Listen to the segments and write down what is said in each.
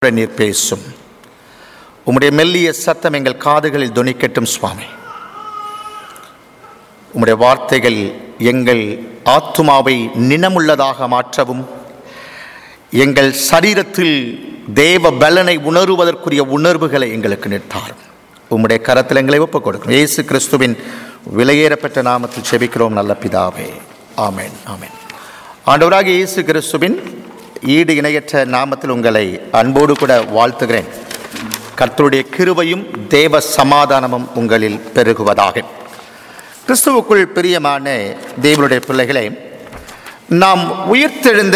உடன் நீர் பேசும் உம்முடைய மெல்லிய சத்தம் எங்கள் காதுகளில் துணிக்கட்டும் சுவாமி உம்முடைய வார்த்தைகள் எங்கள் ஆத்துமாவை நினமுள்ளதாக மாற்றவும் எங்கள் சரீரத்தில் தேவ பலனை உணருவதற்குரிய உணர்வுகளை எங்களுக்கு நிறுத்தாரும் உம்முடைய கரத்தில் எங்களை ஒப்புக் கொடுக்கும் இயேசு கிறிஸ்துவின் விலையேறப்பட்ட நாமத்தில் செபிக்கிறோம் நல்ல பிதாவே ஆமென் ஆமென் ஆண்டவராக இயேசு கிறிஸ்துவின் ஈடு இணையற்ற நாமத்தில் உங்களை அன்போடு கூட வாழ்த்துகிறேன் கர்த்தருடைய கிருபையும் தேவ சமாதானமும் உங்களில் பெருகுவதாக கிறிஸ்துவுக்குள் பிரியமான தேவனுடைய பிள்ளைகளே நாம் உயிர்த்தெழுந்த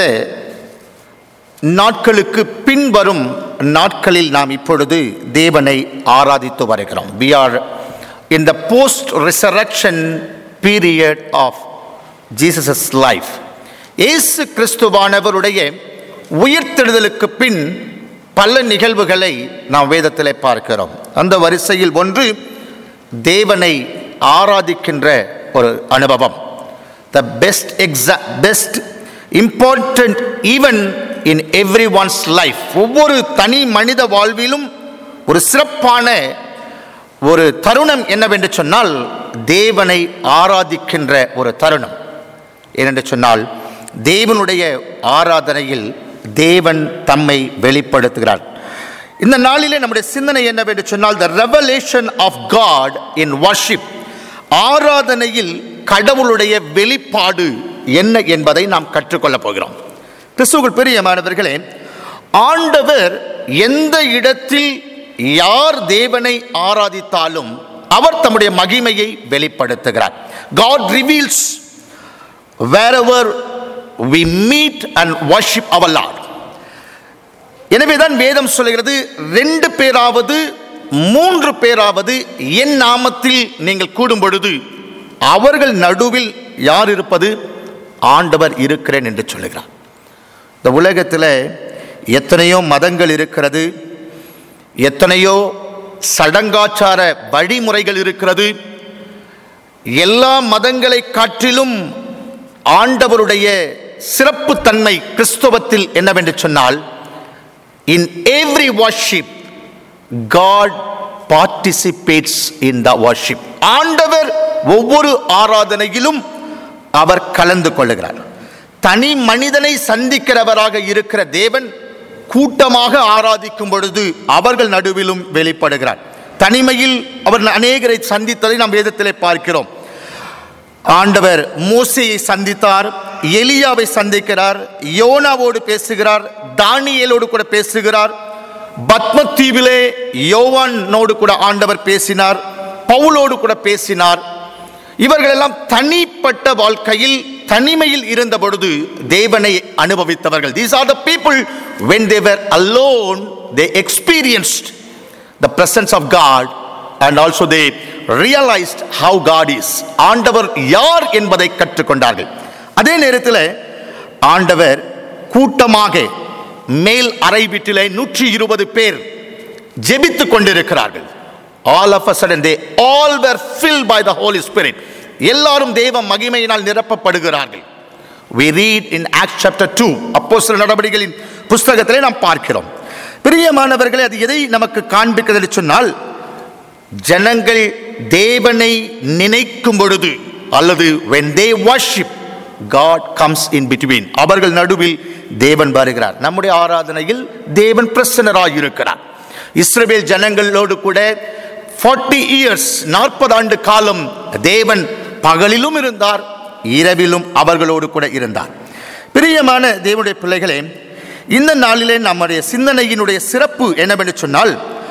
நாட்களுக்கு பின்வரும் நாட்களில் நாம் இப்பொழுது தேவனை ஆராதித்து வருகிறோம் we are in the post resurrection period of Jesus life இயேசு கிறிஸ்துவானவருடைய உயிர்த்தெழுதலுக்கு பின் பல நிகழ்வுகளை நாம் வேதத்திலே பார்க்கிறோம் அந்த வரிசையில் ஒன்று தேவனை ஆராதிக்கின்ற ஒரு அனுபவம் த பெஸ்ட் எக்ஸா best important even in every one's life ஒவ்வொரு தனி மனித வாழ்விலும் ஒரு சிறப்பான ஒரு தருணம் என்னவென்று சொன்னால் தேவனை ஆராதிக்கின்ற ஒரு தருணம் ஏனென்று சொன்னால் தேவனுடைய ஆராதனையில் தேவன் தம்மை வெளிப்படுத்துகிறார் இந்த நாளிலே நம்முடைய சிந்தனை என்னவென்று சொன்னால் the revelation of God in worship ஆராதனையில் கடவுளுடைய வெளிப்பாடு என்ன என்பதை நாம் கற்றுக்கொள்ளப் போகிறோம் கிறிஸ்துவுக்குள் பிரியமானவர்களே ஆண்டவர் எந்த இடத்தில் யார் தேவனை ஆராதித்தாலும் அவர் தம்முடைய மகிமையை வெளிப்படுத்துகிறார் God reveals wherever we meet and worship our Lord. எனவேதான் வேதம் சொல்கிறது ரெண்டு பேராவது மூன்று பேராவது என் நாமத்தில் நீங்கள் கூடும் பொழுது அவர்கள் நடுவில் யார் இருப்பது ஆண்டவர் இருக்கிறேன் என்று சொல்லுகிறார் இந்த உலகத்தில் எத்தனையோ மதங்கள் இருக்கிறது எத்தனையோ சடங்காச்சார வழிமுறைகள் இருக்கிறது எல்லா மதங்களை காட்டிலும் ஆண்டவருடைய சிறப்பு தன்மை கிறிஸ்தவத்தில் என்னவென்று சொன்னால் in every worship God participates in the worship ஆண்டவர் ஒவ்வொரு ஆராதனையிலும் அவர் கலந்து கொள்ளுகிறார் தனி மனிதனை சந்திக்கிறவராக இருக்கிற தேவன் கூட்டமாக ஆராதிக்கும் பொழுது அவர்கள் நடுவிலும் வெளிப்படுகிறார் தனிமையில் அவர் அநேகரை சந்தித்ததை நாம் வேதத்திலே பார்க்கிறோம் ஆண்டவர் மோசையை சந்தித்தார் எலியாவை சந்திக்கிறார் யோனாவோடு பேசுகிறார் தானியேலோடு கூட பேசுகிறார் பத்மத்தீவிலே யோவானோடு கூட ஆண்டவர் பேசினார் பவுலோடு கூட பேசினார் இவர்களெல்லாம் தனிப்பட்ட வாழ்க்கையில் தனிமையில் இருந்த பொழுது தேவனை அனுபவித்தவர்கள் these are the people when they were alone they experienced the presence of God and also they realised how God is ஆண்டவர் யார் என்பதை கற்றுக்கொண்டார்கள் அதே நேரத்தில் ஆண்டவர் கூட்டமாக மேல் அறை வீட்டிலே நூற்றி இருபது பேர் ஜெபித்துக் கொண்டிருக்கிறார்கள் all of a sudden they all were fill by the Holy Spirit எல்லாரும் தேவ மகிமையினால் நிரப்பப்படுகிறார்கள் we read in acts chapter 2 அப்போஸ்தலர் நடவடிக்கைகளின் புஸ்தகத்திலே நாம் பார்க்கிறோம் பிரியமானவர்களே அது எதை நமக்கு காண்பிக்கிறது என்று சொன்னால் ஜனங்கள் தேவனை நினைக்கும் பொழுது அல்லது when they worship God comes in between அவர்கள் நடுவில் தேவன் வருகிறார் நம்முடைய ஆராதனையில் தேவன் பிரசன்னராக இருக்கிறார் இஸ்ரவேல் ஜனங்களோடு கூட 40 இயர்ஸ் நாற்பது ஆண்டு காலம் தேவன் பகலிலும் இருந்தார் இரவிலும் அவர்களோடு கூட இருந்தார் பிரியமான தேவனுடைய பிள்ளைகளே இந்த நாளிலே நம்முடைய சிந்தனையினுடைய சிறப்பு என்னவென்று சொன்னால்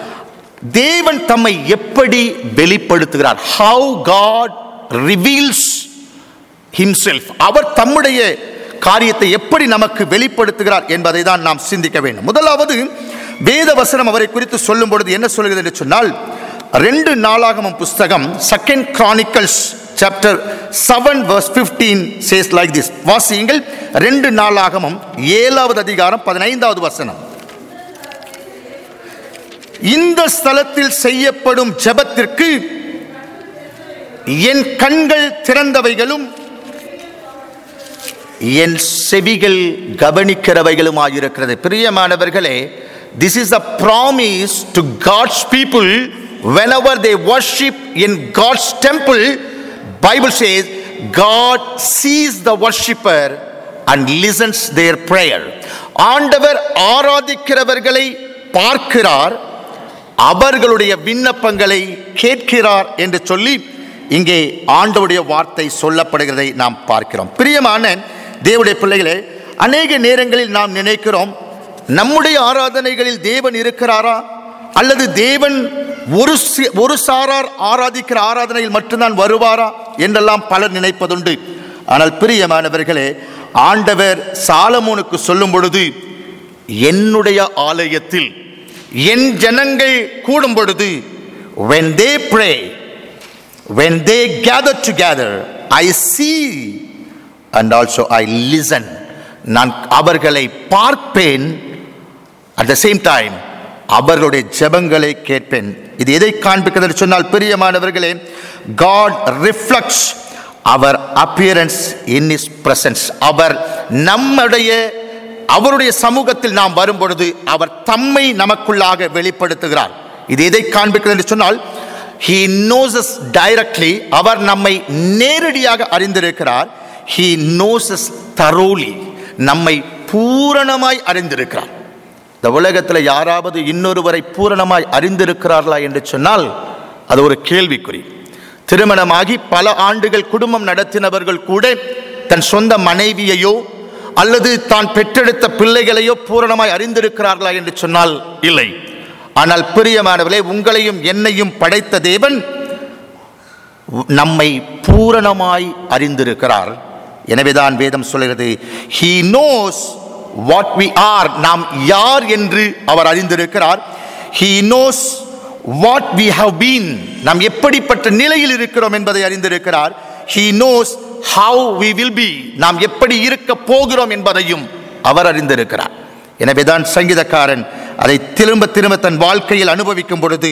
தேவன் தம்மை எப்படி வெளிப்படுத்துகிறார் ஹவு காட் ரிவீல்ஸ் ஹிம்செல்ஃப் அவர் தம்முடைய காரியத்தை எப்படி நமக்கு வெளிப்படுத்துகிறார் என்பதை தான் நாம் சிந்திக்க வேண்டும் முதலாவது வேத வசனம் அவரை குறித்து சொல்லும் பொழுது என்ன சொல்கிறது என்று சொன்னால் ரெண்டு நாளாகமம் புஸ்தகம் second Chronicles chapter seven verse fifteen says like this வாசியுங்கள் ரெண்டு நாளாகமம் ஏழாவது அதிகாரம் பதினைந்தாவது வசனம் இந்த ஸ்தலத்தில் செய்யப்படும் ஜெபத்திற்கு என் கண்கள் திறந்தவைகளும் என் செவிகள் கவனிக்கிறவைகளுமாயிருக்கிறது பிரியமானவர்களே this is a promise to God's people whenever they worship in God's temple. Bible says God sees the worshipper and listens their prayer. ஆண்டவர் ஆராதிக்கிறவர்களை பார்க்கிறார் அவர்களுடைய விண்ணப்பங்களை கேட்கிறார் என்று சொல்லி இங்கே ஆண்டவருடைய வார்த்தை சொல்லப்படுகிறதை நாம் பார்க்கிறோம் பிரியமான தேவனுடைய பிள்ளைகளே அநேக நேரங்களில் நாம் நினைக்கிறோம் நம்முடைய ஆராதனைகளில் தேவன் இருக்கிறாரா அல்லது தேவன் ஒரு சி- ஒரு சாரார் ஆராதிக்கிற ஆராதனையில் மட்டும்தான் வருவாரா என்றெல்லாம் பலர் நினைப்பதுண்டு ஆனால் பிரியமானவர்களே ஆண்டவர் சாலமோனுக்கு சொல்லும் பொழுது என்னுடைய ஆலயத்தில் என் ஜனங்கள் கூடும் பொழுது when they pray when they gather together i see and also i listen நான் அவர்களை பார்ப்பேன் அட் த சேம் டைம் அவர்களுடைய ஜெபங்களை கேட்பேன் இது எதை காண்பிக்கிறது என்று சொன்னால் பிரியமானவர்களே காட் ரிஃப்ளெக்ட்ஸ் அவர் அப்பியரன்ஸ் இன் இஸ் பிரசன்ஸ் அவர் நம்முடைய அவருடைய சமூகத்தில் நாம் வரும் பொழுது அவர் தம்மை நமக்குள்ளாக வெளிப்படுத்துகிறார் இது எதை காண்பிக்கிறது என்று சொன்னால் he knows us directly அவர் நம்மை நேரடியாக அறிந்திருக்கிறார் he knows us thoroughly நம்மை பூரணமாய் அறிந்திருக்கிறார் இந்த உலகத்தில் யாராவது இன்னொருவரை பூரணமாய் அறிந்திருக்கிறார்களா என்று சொன்னால் அது ஒரு கேள்விக்குறி திருமணமாகி பல ஆண்டுகள் குடும்பம் நடத்தினவர்கள் கூட தன் சொந்த மனைவியையோ அல்லது தான் பெற்றெடுத்த பிள்ளைகளையோ பூரணமாய் அறிந்திருக்கிறார்களா என்று சொன்னால் இல்லை ஆனால் பிரியமானவர்களே உங்களையும் என்னையும் படைத்த தேவன் நம்மை பூரணமாய் அறிந்திருக்கிறார் எனவேதான் வேதம் சொல்கிறது he knows what we are நாம் யார் என்று அவர் அறிந்திருக்கிறார் he knows what we have been நாம் எப்படிப்பட்ட நிலையில் இருக்கிறோம் என்பதை அறிந்திருக்கிறார் he knows how we will be நாம் எப்படி இருக்க போகிறோம் என்பதையும் அவர் அறிந்திருக்கிறார் எனவேதான் சங்கீதக்காரன் அதை திரும்ப திரும்ப தன் வாழ்க்கையில் அனுபவிக்கும் பொழுது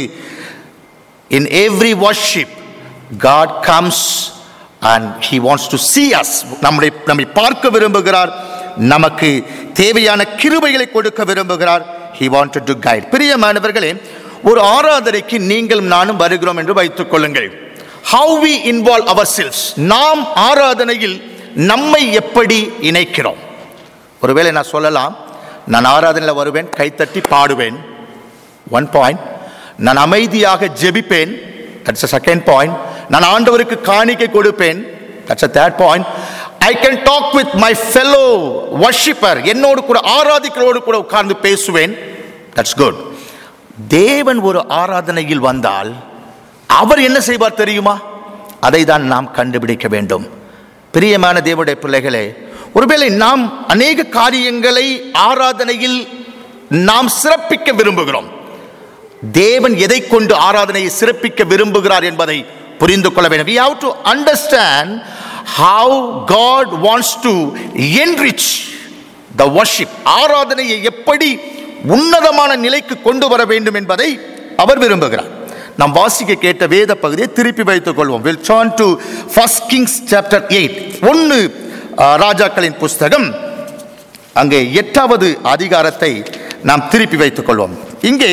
in every worship god comes and he wants to see us நம்முடைய நம்மை பார்க்க விரும்புகிறார் நமக்கு தேவையான கிருபைகளை கொடுக்க விரும்புகிறார் he wanted to guide பிரியமானவர்களே ஒரு ஆராதனைக்கு நீங்களும் நானும் வருகிறோம் என்று வைத்துக் கொள்ளுங்கள் how we involve ourselves நாம் ஆராதனையில் நம்மை எப்படி இணைக்கிறோம் ஒருவேளை நான் சொல்லலாம் நான் ஆராதனையில் வருவேன் கைத்தட்டி பாடுவேன் ஒன் பாயிண்ட் நான் அமைதியாக ஜெபிப்பேன் தட்ஸ் அ செகண்ட் பாயிண்ட் நான் ஆண்டவருக்கு காணிக்கை கொடுப்பேன் that's a third point I can talk with my fellow worshipper என்னோடு கூட ஆராதிக்கிறோடு கூட உட்கார்ந்து பேசுவேன் தட்ஸ் குட் தேவன் ஒரு ஆராதனையில் வந்தால் அவர் என்ன செய்வார் தெரியுமா அதை தான் நாம் கண்டுபிடிக்க வேண்டும் பிரியமான தேவனுடைய பிள்ளைகளே ஒருவேளை நாம் அநேக காரியங்களை ஆராதனையில் நாம் சிறப்பிக்க விரும்புகிறோம் தேவன் எதை கொண்டு ஆராதனையை சிறப்பிக்க விரும்புகிறார் என்பதை புரிந்து கொள்ள வேண்டும் we have to understand how god wants to enrich the worship ஆராதனையை எப்படி உன்னதமான நிலைக்கு கொண்டு வர வேண்டும் என்பதை அவர் விரும்புகிறார் நாம் வாசிக்க கேட்ட வேத பகுதியை திருப்பி வைத்துக் கொள்வோம் will turn to first kings chapter 8 ஒன்று ராஜாக்களின் புஸ்தகம் அங்கே எட்டாவது அதிகாரத்தை நாம் திருப்பி வைத்துக் கொள்வோம் இங்கே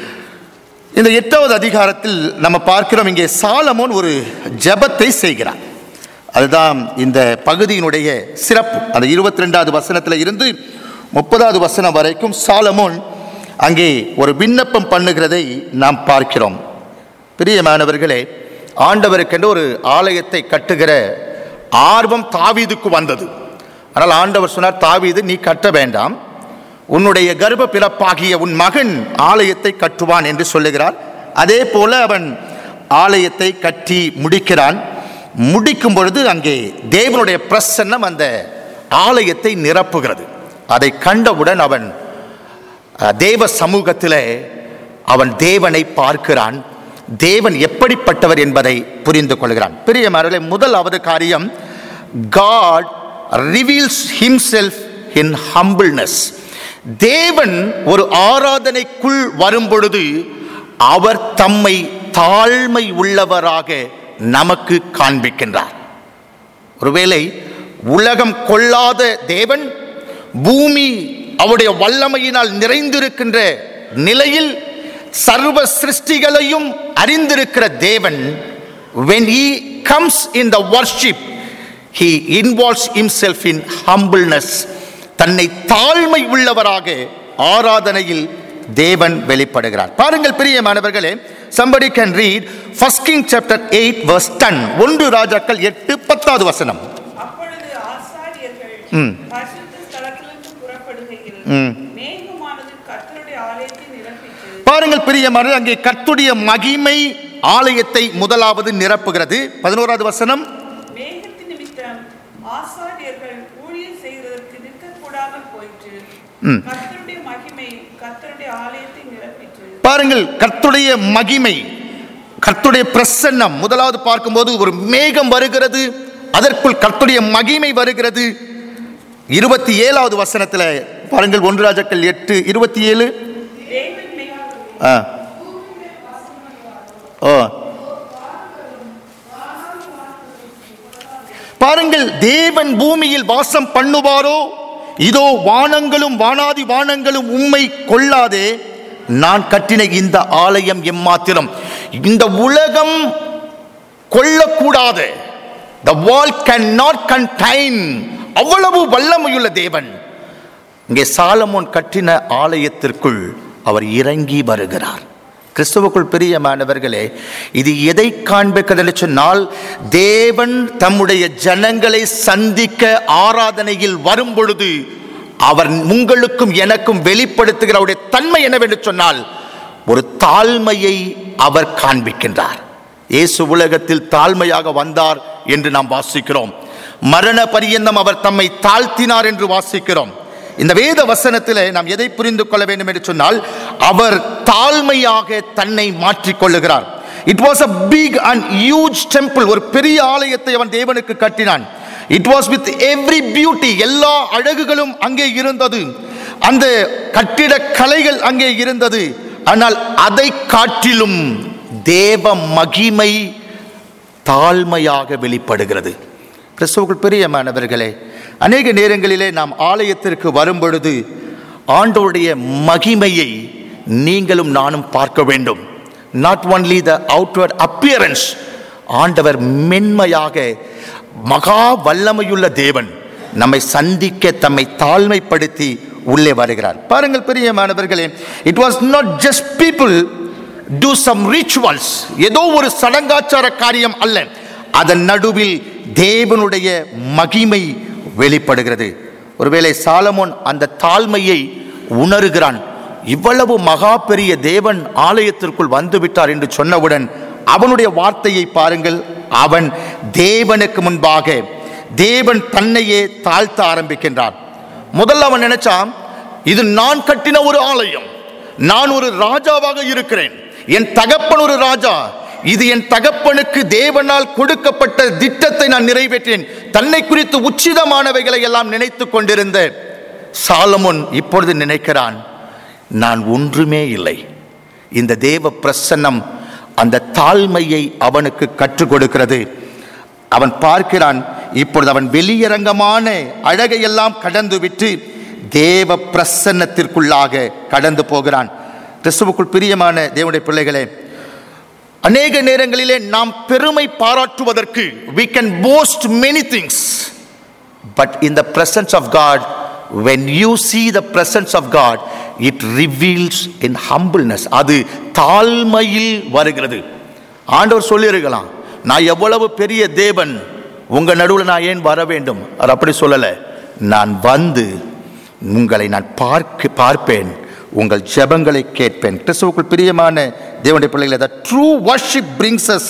இந்த எட்டாவது அதிகாரத்தில் நம்ம பார்க்கிறோம் இங்கே சாலமோன் ஒரு ஜெபத்தை செய்கிறார் அதுதான் இந்த பகுதியினுடைய சிறப்பு அந்த இருபத்தி ரெண்டாவது வசனத்தில் இருந்து முப்பதாவது வசனம் வரைக்கும் சாலமோன் அங்கே ஒரு விண்ணப்பம் பண்ணுகிறதை நாம் பார்க்கிறோம் பிரியமானவர்களே ஆண்டவருக்கென்று ஒரு ஆலயத்தை கட்டுகிற ஆர்வம் தாவீதுக்கு வந்தது ஆனால் ஆண்டவர் சொன்னார் தாவீது நீ கட்ட வேண்டாம் உன்னுடைய கர்ப்ப பிறப்பாகிய உன் மகன் ஆலயத்தை கட்டுவான் என்று சொல்லுகிறார் அதே போல அவன் ஆலயத்தை கட்டி முடிக்கிறான் முடிக்கும் பொழுது அங்கே தேவனுடைய பிரசன்னம் அந்த ஆலயத்தை நிரப்புகிறது அதை கண்டவுடன் அவன் அஹ், தேவ சமூகத்திலே அவன் தேவனை பார்க்கிறான் தேவன் எப்படிப்பட்டவர் என்பதை புரிந்து கொள்கிறான் பிரியமானவர்களே முதலாவது காரியம் God reveals himself in humbleness தேவன் ஒரு ஆராதனைக்குள் வரும் பொழுது அவர் தம்மை தாழ்மை உள்ளவராக நமக்கு காண்பிக்கின்றார் ஒருவேளை உலகம் கொள்ளாத தேவன் பூமி அவருடைய வல்லமையினால் நிறைந்திருக்கின்ற நிலையில் சர்வ சிருஷ்டிகளையும் அறிந்திருக்கிற தேவன் when he comes in the worship he involves himself in humbleness தன்னை தாழ்மை உள்ளவராக ஆராதனையில் தேவன் வெளிப்படுகிறார் பாருங்கள் பிரியமானவர்களே somebody can read first king chapter 8 verse 10 ஒன்று ராஜாக்கள் எட்டு பத்தாவது வசனம் அப்பொழுது ஆசாரியர்கள் பரிசுத்த ஸ்தலத்திலிருந்து புறப்படுகையில் மேகமானது கர்த்தருடைய ஆலயத்தை நிரப்பிட்டு பாருங்கள் பிரியமான அங்கே கர்த்துடைய மகிமை ஆலயத்தை முதலாவது நிரப்புகிறது பதினோராவது வசனம் மேகத்தின் நிமித்தம் ஆசாரியர்கள் ஊழியர் செய்கிறதற்கு நிற்கக்கூடாமல் போயிற்று கர்த்தருடைய மகிமை கர்த்தருடைய ஆலயத்தை நிரப்பிற்று பாருங்கள் கர்த்துடைய மகிமை கர்த்துடைய பிரசன்னம் முதலாவது பார்க்கும்போது ஒரு மேகம் வருகிறது அதற்குள் கர்த்துடைய மகிமை வருகிறது இருபத்தி ஏழாவது வசனத்துல பாருங்கள் ஒன்று ராஜாக்கள் எட்டு இருபத்தி ஏழு தேவன் மேகம் ஆ ஓ பாருங்கள் தேவன் பூமியில் வாசம் பண்ணுவாரோ இதோ வானங்களும் வானாதி வானங்களும் உம்மை கொள்ளாதே நான் கட்டின இந்த ஆலயம் எம்மாத்திரம் இந்த உலகம் கொள்ளக்கூடாது the wall cannot contain அவ்வளவு வல்லமையுள்ள தேவன் இங்கே சாலமோன் கட்டின ஆலயத்திற்குள் அவர் இறங்கி வருகிறார் கிறிஸ்துவுக்குள் பிரியமானவர்களே இது எதை காண்பிக்கிறது சொன்னால் தேவன் தம்முடைய ஜனங்களை சந்திக்க ஆராதனையில் வரும் பொழுது அவர் உங்களுக்கும் எனக்கும் வெளிப்படுத்துகிற அவருடைய தன்மை என்னவென்று சொன்னால் ஒரு தாழ்மையை அவர் காண்பிக்கின்றார் இயேசு உலகத்தில் தாழ்மையாக வந்தார் என்று நாம் வாசிக்கிறோம் மரண பரியந்தம் அவர் தம்மை தாழ்த்தினார் என்று வாசிக்கிறோம் இந்த வேத வசனத்தில் நாம் எதை புரிந்து கொள்ள வேண்டும் என்று சொன்னால் அவர் தாழ்மையாக தன்னை மாற்றிக் கொள்ளுகிறார் it was a big and huge temple ஒரு பெரிய ஆலயத்தை அவன் தேவனுக்கு கட்டினான் it was with every beauty எல்லா அழகுகளும் அங்கே இருந்தது அந்த கட்டிட கலைகள் அங்கே இருந்தது ஆனால் அதை காட்டிலும் தேவ மகிமை தாழ்மையாக வெளிப்படுகிறது கிறிஸ்துவுக்குள் பிரியமானவர்களே அநேக நேரங்களிலே நாம் ஆலயத்திற்கு வரும் பொழுது ஆண்டவருடைய மகிமையை நீங்களும் நானும் பார்க்க வேண்டும் not only the outward appearance ஆண்டவர் மென்மையாக மகா வல்லமையுள்ள தேவன் நம்மை சந்திக்க தம்மை தாழ்மைப்படுத்தி உள்ளே வருகிறார் பாருங்கள் பிரியமானவர்களே it was not just people do some rituals ஏதோ ஒரு சடங்காச்சார காரியம் அல்ல அதன் நடுவில் தேவனுடைய மகிமை வெளிப்படுகிறது ஒருவேளை சாலமோன் அந்த தாழ்மையை உணர்கிறான் இவ்வளவு மகா பெரிய தேவன் ஆலயத்திற்குள் வந்து விட்டார் என்று சொன்னவுடன் அவனுடைய வார்த்தையை பாருங்கள் அவன் தேவனுக்கு முன்பாக தேவன் தன்னையே தாழ்த்த ஆரம்பிக்கின்றான் முதல்ல அவன் நினைச்சான் இது நான் கட்டின ஒரு ஆலயம் நான் ஒரு ராஜாவாக இருக்கிறேன் என் தகப்பன் ஒரு ராஜா இது என் தகப்பனுக்கு தேவனால் கொடுக்கப்பட்ட திட்டத்தை நான் நிறைவேற்றேன் தன்னை குறித்து உச்சிதமானவைகளை எல்லாம் நினைத்து கொண்டிருந்த சாலமோன் இப்பொழுது நினைக்கிறான் நான் ஒன்றுமே இல்லை இந்த தேவ பிரசன்னம் அந்த தாழ்மையை அவனுக்கு கற்றுக் கொடுக்கிறது அவன் பார்க்கிறான் இப்பொழுது அவன் வெளியரங்கமான அழகையெல்லாம் கடந்து விட்டு தேவ பிரசன்னத்திற்குள்ளாக கடந்து போகிறான் கிறிஸ்துவுக்குள் பிரியமான தேவனுடைய பிள்ளைகளே அநேக நேரங்களிலே நாம் பெருமை பாராட்டுவதற்கு we can boast many things but in the presence of god when you see the presence of god it reveals in humbleness அது தாழ்மையில் வருகிறது ஆண்டவர் சொல்லியிருக்கலாம் நான் எவ்வளவு பெரிய தேவன் உங்க நடுவில் நான் ஏன் வர வேண்டும் அவர் அப்படி சொல்லலை நான் வந்து உங்களை நான் பார்க்க பார்ப்பேன் உங்கள் ஜெபங்களை கேட்பேன் கிறிஸ்துவுக்குள் பிரியமான தேவனுடைய பிள்ளைகளை the true worship brings us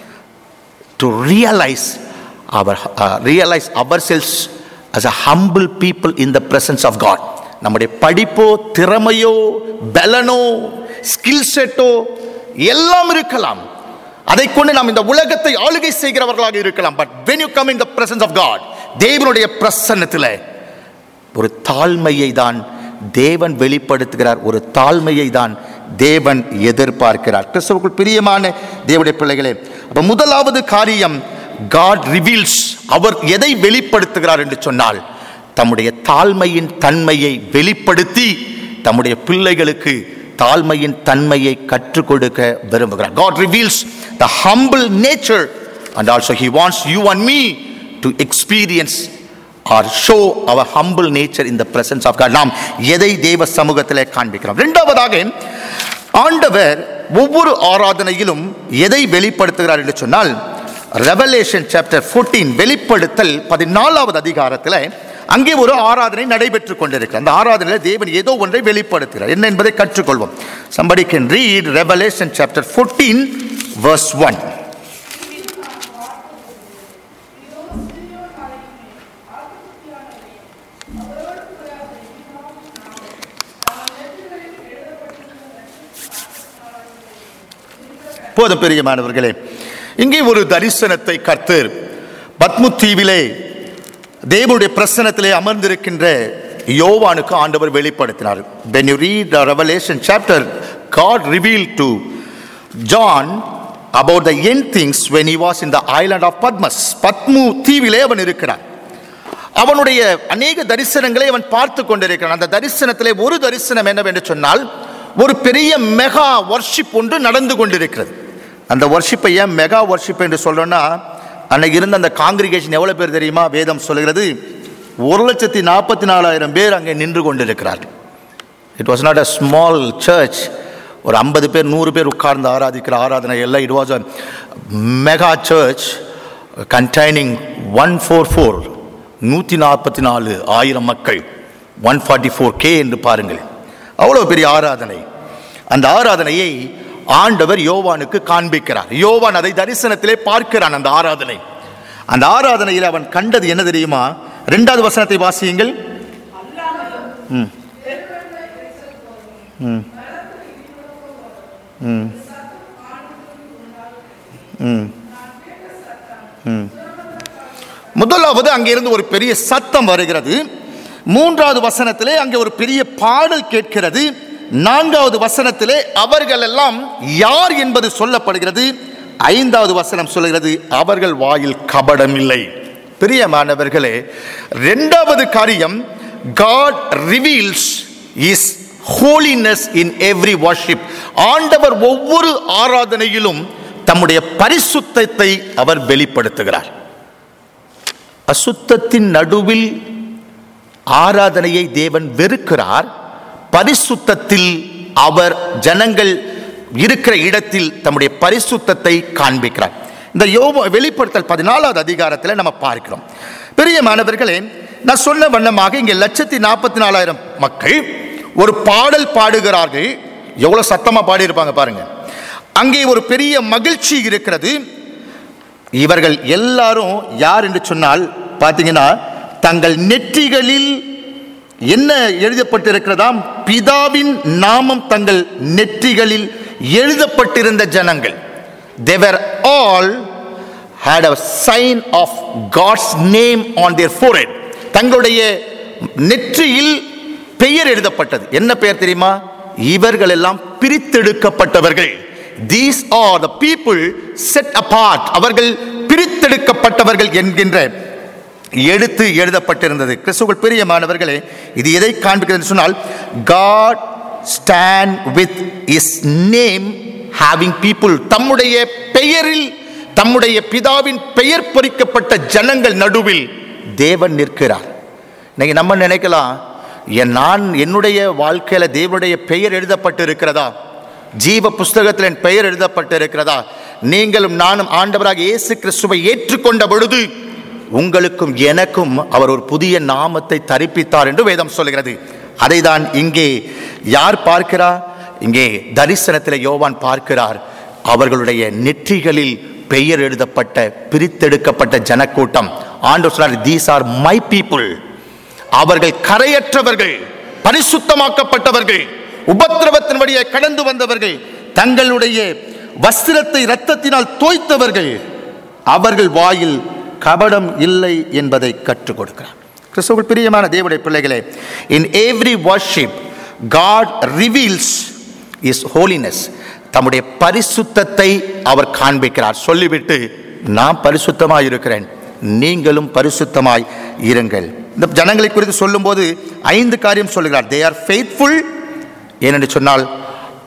to realize our uh, realize ourselves as a humble people in the presence of God நம்முடைய படிப்போ திறமையோ பலனோ ஸ்கில் செட்டோ எல்லாம் இருக்கலாம் அதை கொண்டு நாம் இந்த உலகத்தை ஆளுகை செய்கிறவர்களாக இருக்கலாம் but when you come in the presence of God தேவனுடைய பிரசன்னத்தில் ஒரு தாழ்மையை தான் தேவன் வெளிப்படுத்துகிறார் ஒரு தாழ்மையை தான் தேவன் எதிர்பார்க்கிறார் கிறிஸ்துவுக்குள் பிரியமான தேவனுடைய பிள்ளைகளே அப்ப முதலாவது காரியம் காட் ரிவீல்ஸ் அவர் எதை வெளிப்படுத்துகிறார் என்று சொன்னால் தம்முடைய தாழ்மையின் தன்மையை வெளிப்படுத்தி தம்முடைய பிள்ளைகளுக்கு தாழ்மையின் தன்மையை கற்றுக் கொடுக்க விரும்புகிறார் God reveals the humble nature and also he wants you and me to experience or show our humble nature in the presence of God நாம் எதை தேவ சமூகத்திலே காண்பிக்கிறோம் இரண்டாவதாக ஆண்டவர் ஒவ்வொரு ஆராதனையிலும் எதை வெளிப்படுத்துகிறார் என்று சொன்னால் ரெவலேஷன் சாப்டர் 14 வெளிப்படுத்தல் பதினாலாவது அதிகாரத்தில் அங்கே ஒரு ஆராதனை நடைபெற்றுக் கொண்டிருக்கிறது அந்த ஆராதனையில் தேவன் ஏதோ ஒன்றை வெளிப்படுத்துகிறார் என்ன என்பதை கற்றுக்கொள்வோம் somebody can read revelation chapter 14 verse 1 போதும் பெரியமானவர்களே இங்கே ஒரு தரிசனத்தை கர்த்தர் பத்மு தீவிலே தேவனுடைய பிரசனத்திலே அமர்ந்திருக்கின்ற யோவானுக்கு ஆண்டவர் வெளிப்படுத்தினார் when you read the revelation chapter god revealed to john about the end things when he was in the island of patmos பத்மு தீவிலே அவன் இருக்கிறான் அவனுடைய அநேக தரிசனங்களை அவன் பார்த்து கொண்டிருக்கிறான் அந்த தரிசனத்திலே ஒரு தரிசனம் என்னவென்று சொன்னால் ஒரு பெரிய மெகா வர்ஷிப் ஒன்று நடந்து கொண்டிருக்கிறது அந்த வர்ஷிப்பை ஏன் மெகா வர்ஷிப் என்று சொல்றோம்னா அன்னைக்கு இருந்த அந்த காங்கிரிகேஷன் எவ்வளவு பேர் தெரியுமா வேதம் சொல்கிறது ஒரு லட்சத்தி நாற்பத்தி நாலாயிரம் பேர் அங்கே நின்று கொண்டிருக்கிறார்கள் it was not a small church ஒரு ஐம்பது பேர் நூறு பேர் உட்கார்ந்து ஆராதிக்கிற ஆராதனை எல்லாம் it was a mega church containing one four four நூற்றி நாற்பத்தி நாலு ஆயிரம் மக்கள் ஒன் ஃபார்ட்டி ஃபோர் கே என்று பாருங்கள் அவ்வளோ பெரிய ஆராதனை அந்த ஆராதனையை ஆண்டவர் யோவானுக்கு காண்பிக்கிறார் யோவான் அதை தரிசனத்திலே பார்க்கிறான் அந்த ஆராதனை அந்த ஆராதனையில் அவன் கண்டது என்ன தெரியுமா ரெண்டாவது வசனத்தை வாசியுங்கள் ம் ம் ம் ம் ம் முதலாவது அங்கிருந்து ஒரு பெரிய சத்தம் வருகிறது மூன்றாவது வசனத்திலே அங்கே ஒரு பெரிய பாடல் கேட்கிறது நான்காவது வசனத்திலே அவர்கள் எல்லாம் யார் என்பது சொல்லப்படுகிறது ஐந்தாவது வசனம் சொல்கிறது அவர்கள் வாயில் கபடம் இல்லை பிரியமானவர்களே இரண்டாவது காரியம் God reveals His holiness in every worship ஆண்டவர் ஒவ்வொரு ஆராதனையிலும் தம்முடைய பரிசுத்தத்தை அவர் வெளிப்படுத்துகிறார் அசுத்தத்தின் நடுவில் ஆராதனையை தேவன் வெறுக்கிறார் பரிசுத்தத்தில் அவர் ஜனங்கள் இருக்கிற இடத்தில் தம்முடைய பரிசுத்தத்தை காண்பிக்கிறார் இந்த யோப வெளிப்படுத்தல் பதினாலாவது அதிகாரத்தில் நம்ம பார்க்கிறோம் பெரிய மாணவர்களே நான் சொன்ன வண்ணமாக இங்கே லட்சத்தி நாற்பத்தி நாலாயிரம் மக்கள் ஒரு பாடல் பாடுகிறார்கள் எவ்வளவு சத்தமா பாடியிருப்பாங்க பாருங்க அங்கே ஒரு பெரிய மகிழ்ச்சி இருக்கிறது இவர்கள் எல்லாரும் யார் என்று சொன்னால் பார்த்தீங்கன்னா தங்கள் நெற்றிகளில் என்ன எழுதப்பட்டிருக்கிறதாம் பிதாவின் நாமம் தங்கள் நெற்றிகளில் எழுதப்பட்டிருந்த ஜனங்கள் they were all had a sign of God's name on their forehead தங்களுடைய நெற்றியில் பெயர் எழுதப்பட்டது என்ன பெயர் தெரியுமா இவர்கள் எல்லாம் பிரித்தெடுக்கப்பட்டவர்கள் these are the people set apart அவர்கள் பிரித்தெடுக்கப்பட்டவர்கள் என்கின்ற எடுத்து எழுதப்பட்டிருந்தது கிறிஸ்துவுக்குள் பிரியமானவர்களே இது எதை காண்பிக்கிறது சொன்னால் God stand with his name having people தம்முடைய பெயரில் தம்முடைய பிதாவின் பெயர் பொறிக்கப்பட்ட ஜனங்கள் நடுவில் தேவன் நிற்கிறார் இன்னைக்கு நம்ம நினைக்கலாம் என் நான் என்னுடைய வாழ்க்கையில தேவனுடைய பெயர் எழுதப்பட்டு இருக்கிறதா ஜீவ புஸ்தகத்தில் என் பெயர் எழுதப்பட்டு இருக்கிறதா நீங்களும் நானும் ஆண்டவராக இயேசு கிறிஸ்துவை ஏற்றுக்கொண்ட பொழுது உங்களுக்கும் எனக்கும் அவர் ஒரு புதிய நாமத்தை தரிப்பித்தார் என்று வேதம் சொல்கிறது அதை தான் இங்கே யார் பார்க்கிறார் இங்கே தரிசனத்தில் யோவான் பார்க்கிறார் அவர்களுடைய நெற்றிகளில் பெயர் எழுதப்பட்ட பிரித்தெடுக்கப்பட்ட ஜனக்கூட்டம் ஆண்டு சொன்னார் தீஸ் ஆர் மை பீப்புள் அவர்கள் கரையற்றவர்கள் பரிசுத்தமாக்கப்பட்டவர்கள் உபத்திரவத்தின் வழியே கடந்து வந்தவர்கள் தங்களுடைய வஸ்திரத்தை இரத்தத்தினால் தோய்த்தவர்கள் அவர்கள் வாயில் கபடம் இல்லை என்பதை கற்றுக் கொடுக்கிறார் கிறிஸ்துவுக்குள் பிரியமான தேவனுடைய பிள்ளைகளே in every worship God reveals his holiness தம்முடைய பரிசுத்தத்தை அவர் காண்பிக்கிறார் சொல்லிவிட்டு நான் பரிசுத்தமாய் இருக்கிறேன் நீங்களும் பரிசுத்தமாய் இருங்கள் இந்த ஜனங்களை குறித்து சொல்லும்போது ஐந்து காரியம் சொல்லுகிறார் தே ஆர் ஃபெய்த்ஃபுல் ஏனென்று சொன்னால்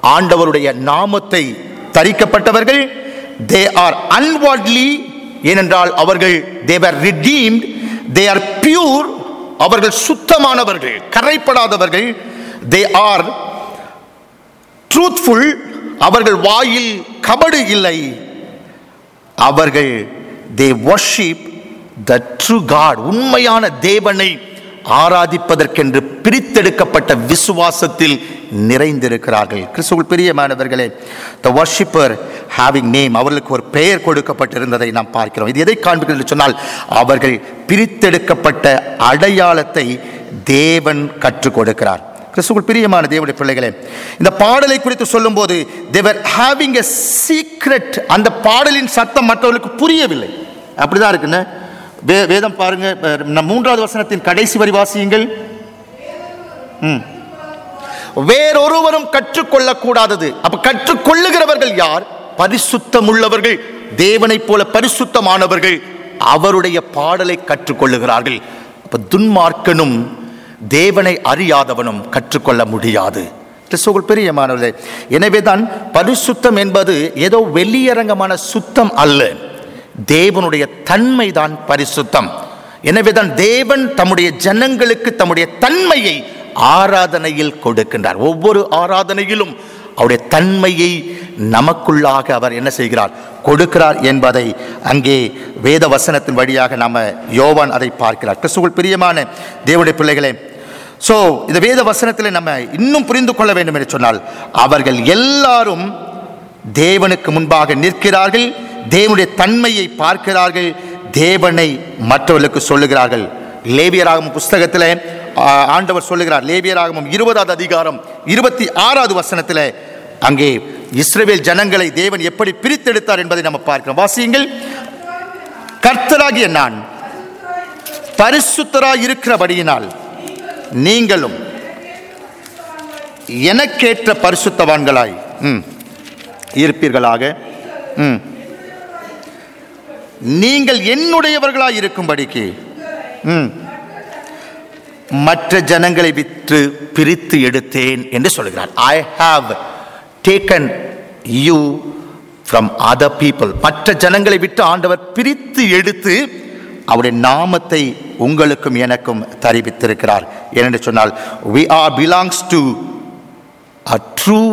ஆண்டவருடைய நாமத்தை தரிக்கப்பட்டவர்கள் தே ஆர் அன்வார்ட்லி ஏனென்றால் அவர்கள் they were redeemed they are pure அவர்கள் சுத்தமானவர்கள் கரைப்படாதவர்கள் தே ஆர் ட்ரூத்ஃபுல் அவர்கள் வாயில் கபடு இல்லை அவர்கள் they worship the true God உண்மையான தேவனை ஆராதிப்பதற்கென்று பிரித்தெடுக்கப்பட்ட விசுவாசத்தில் நிறைந்திருக்கிறார்கள் கிறிஸ்துவுள் பிரியமானவர்களே த வர்ஷிப்பர் ஹேவிங் நேம் அவர்களுக்கு ஒரு பெயர் கொடுக்கப்பட்டிருந்ததை நாம் பார்க்கிறோம் இது எதை காண்பிக்கிறது என்று சொன்னால் அவர்கள் பிரித்தெடுக்கப்பட்ட அடையாளத்தை தேவன் கற்றுக் கொடுக்கிறார் கிறிஸ்துவுள் பிரியமான தேவனுடைய பிள்ளைகளே இந்த பாடலை குறித்து சொல்லும்போது தேவர் ஹேவிங் எ சீக்ரெட் அந்த பாடலின் சத்தம் மற்றவர்களுக்கு புரியவில்லை அப்படிதான் இருக்குன்னு வே வேதம் பாருங்க அஹ், நம் மூன்றாவது வசனத்தின் கடைசி வரி வாசியுங்கள் ம். வேறொருவரும் கற்றுக்கொள்ளக்கூடாதது அப்ப கற்றுக்கொள்ளுகிறவர்கள் யார் பரிசுத்தமுள்ளவர்கள் தேவனைப் போல பரிசுத்தமானவர்கள் அவருடைய பாடலை கற்றுக்கொள்ளுகிறார்கள் அப்ப துன்மார்க்கனும் தேவனை அறியாதவனும் கற்றுக்கொள்ள முடியாது கிறிஸ்துவுக்குள் பிரியமானவர்களே எனவே தான் பரிசுத்தம் என்பது ஏதோ வெளியரங்கமான சுத்தம் அல்ல தேவனுடைய தன்மை தான் பரிசுத்தம் எனவே தான் தேவன் தம்முடைய ஜனங்களுக்கு தம்முடைய தன்மையை ஆராதனையில் கொடுக்கின்றார் ஒவ்வொரு ஆராதனையிலும் அவருடைய தன்மையை நமக்குள்ளாக அவர் என்ன செய்கிறார் கொடுக்கிறார் என்பதை அங்கே வேத வசனத்தின் வழியாக நாம யோவான் அதை பார்க்கிறார் கிறிஸ்துவுக்குள் பிரியமான தேவனுடைய பிள்ளைகளே ஸோ இந்த வேத வசனத்தில் நம்ம இன்னும் புரிந்து கொள்ள வேண்டும் என்று சொன்னால் அவர்கள் எல்லாரும் தேவனுக்கு முன்பாக நிற்கிறார்கள் தேவனுடைய தன்மையை பார்க்கிறார்கள் தேவனை மற்றவர்களுக்கு சொல்லுகிறார்கள் லேவியராகும் புஸ்தகத்தில் ஆ, ஆண்டவர் சொல்லுகிறார் லேவியராகமும் இருபதாவது அதிகாரம் இருபத்தி ஆறாவது வசனத்தில் அங்கே இஸ்ரவேல் ஜனங்களை தேவன் எப்படி பிரித்தெடுத்தார் என்பதை நம்ம பார்க்கிறோம் வாசியுங்கள் கர்த்தராகிய நான் பரிசுத்தராய் இருக்கிறபடியினால் நீங்களும் எனக்கேற்ற பரிசுத்தவான்களாய் ம், இருப்பீர்களாக ம். நீங்கள் என்னுடையவர்களாய் இருக்கும்படிக்கு ம், மற்ற ஜனங்களை விற்று பிரித்து எடுத்தேன் என்று சொல்கிறார் I have taken you from other people மற்ற ஜனங்களை விட்டு ஆண்டவர் பிரித்து எடுத்து அவருடைய நாமத்தை உங்களுக்கும் எனக்கும் தெரிவித்திருக்கிறார் ஏனென்று சொன்னால் we are belongs to a true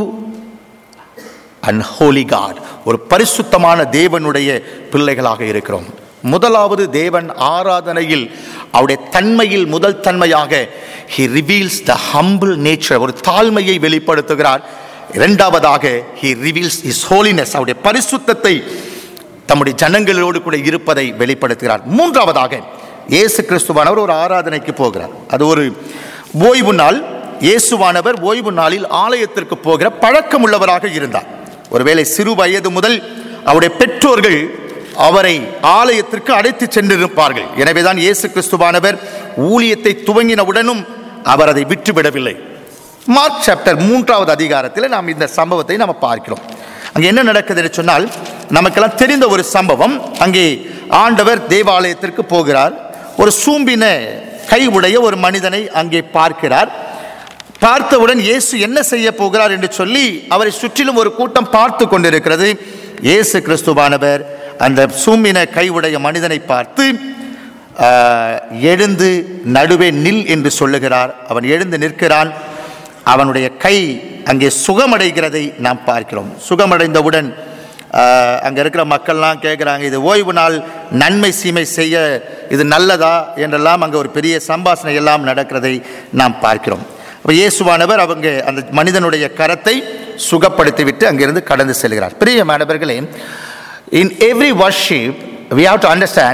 and holy God ஒரு பரிசுத்தமான தேவனுடைய பிள்ளைகளாக இருக்கிறோம் முதலாவது தேவன் ஆராதனையில் அவருடைய தன்மையில் முதல் தன்மையாக he reveals the humble nature ஒரு தாழ்மையை வெளிப்படுத்துகிறார் இரண்டாவதாக ஹி ரிவீல்ஸ் இஸ் ஹோலினஸ் அவருடைய பரிசுத்தத்தை தம்முடைய ஜனங்களோடு கூட இருப்பதை வெளிப்படுத்துகிறார் மூன்றாவதாக இயேசு கிறிஸ்துவானவர் ஒரு ஆராதனைக்கு போகிறார் அது ஒரு ஓய்வு நாள் இயேசுவானவர் ஓய்வு நாளில் ஆலயத்திற்கு போகிற பழக்கம் உள்ளவராக இருந்தார் ஒருவேளை சிறு வயது முதல் அவருடைய பெற்றோர்கள் அவரை ஆலயத்திற்கு அழைத்து சென்றிருப்பார்கள் எனவேதான் இயேசு கிறிஸ்துவானவர் ஊழியத்தை துவங்கினவுடனும் அவர் அதை விட்டுவிடவில்லை மார்க் சாப்டர் மூன்றாவது அதிகாரத்தில் நாம் இந்த சம்பவத்தை நாம் பார்க்கிறோம் அங்கே என்ன நடக்குது என்று சொன்னால் நமக்கெல்லாம் தெரிந்த ஒரு சம்பவம் அங்கே ஆண்டவர் தேவாலயத்திற்கு போகிறார் ஒரு சூம்பின கை உடைய ஒரு மனிதனை அங்கே பார்க்கிறார் பார்த்தவுடன் இயேசு என்ன செய்ய போகிறார் என்று சொல்லி அவரை சுற்றிலும் ஒரு கூட்டம் பார்த்து கொண்டிருக்கிறது இயேசு கிறிஸ்துவானவர் அந்த சூம்பின கை உடைய மனிதனை பார்த்து ஆஹ், எழுந்து நடுவே நில் என்று சொல்லுகிறார் அவன் எழுந்து நிற்கிறான் அவனுடைய கை அங்கே சுகமடைகிறதை நாம் பார்க்கிறோம் சுகமடைந்தவுடன் ஆஹ், அங்க இருக்கிற மக்கள்லாம் கேட்குறாங்க இது ஓய்வு நாள் நன்மை சீமை செய்ய இது நல்லதா என்றெல்லாம் அங்கே ஒரு பெரிய சம்பாஷணை எல்லாம் நடக்கிறதை நாம் பார்க்கிறோம் அப்போ இயேசுவானவர் அவங்க அந்த மனிதனுடைய கரத்தை சுகப்படுத்திவிட்டு அங்கிருந்து கடந்து செல்கிறார் பிரியமானவர்களே in every worship we have to understand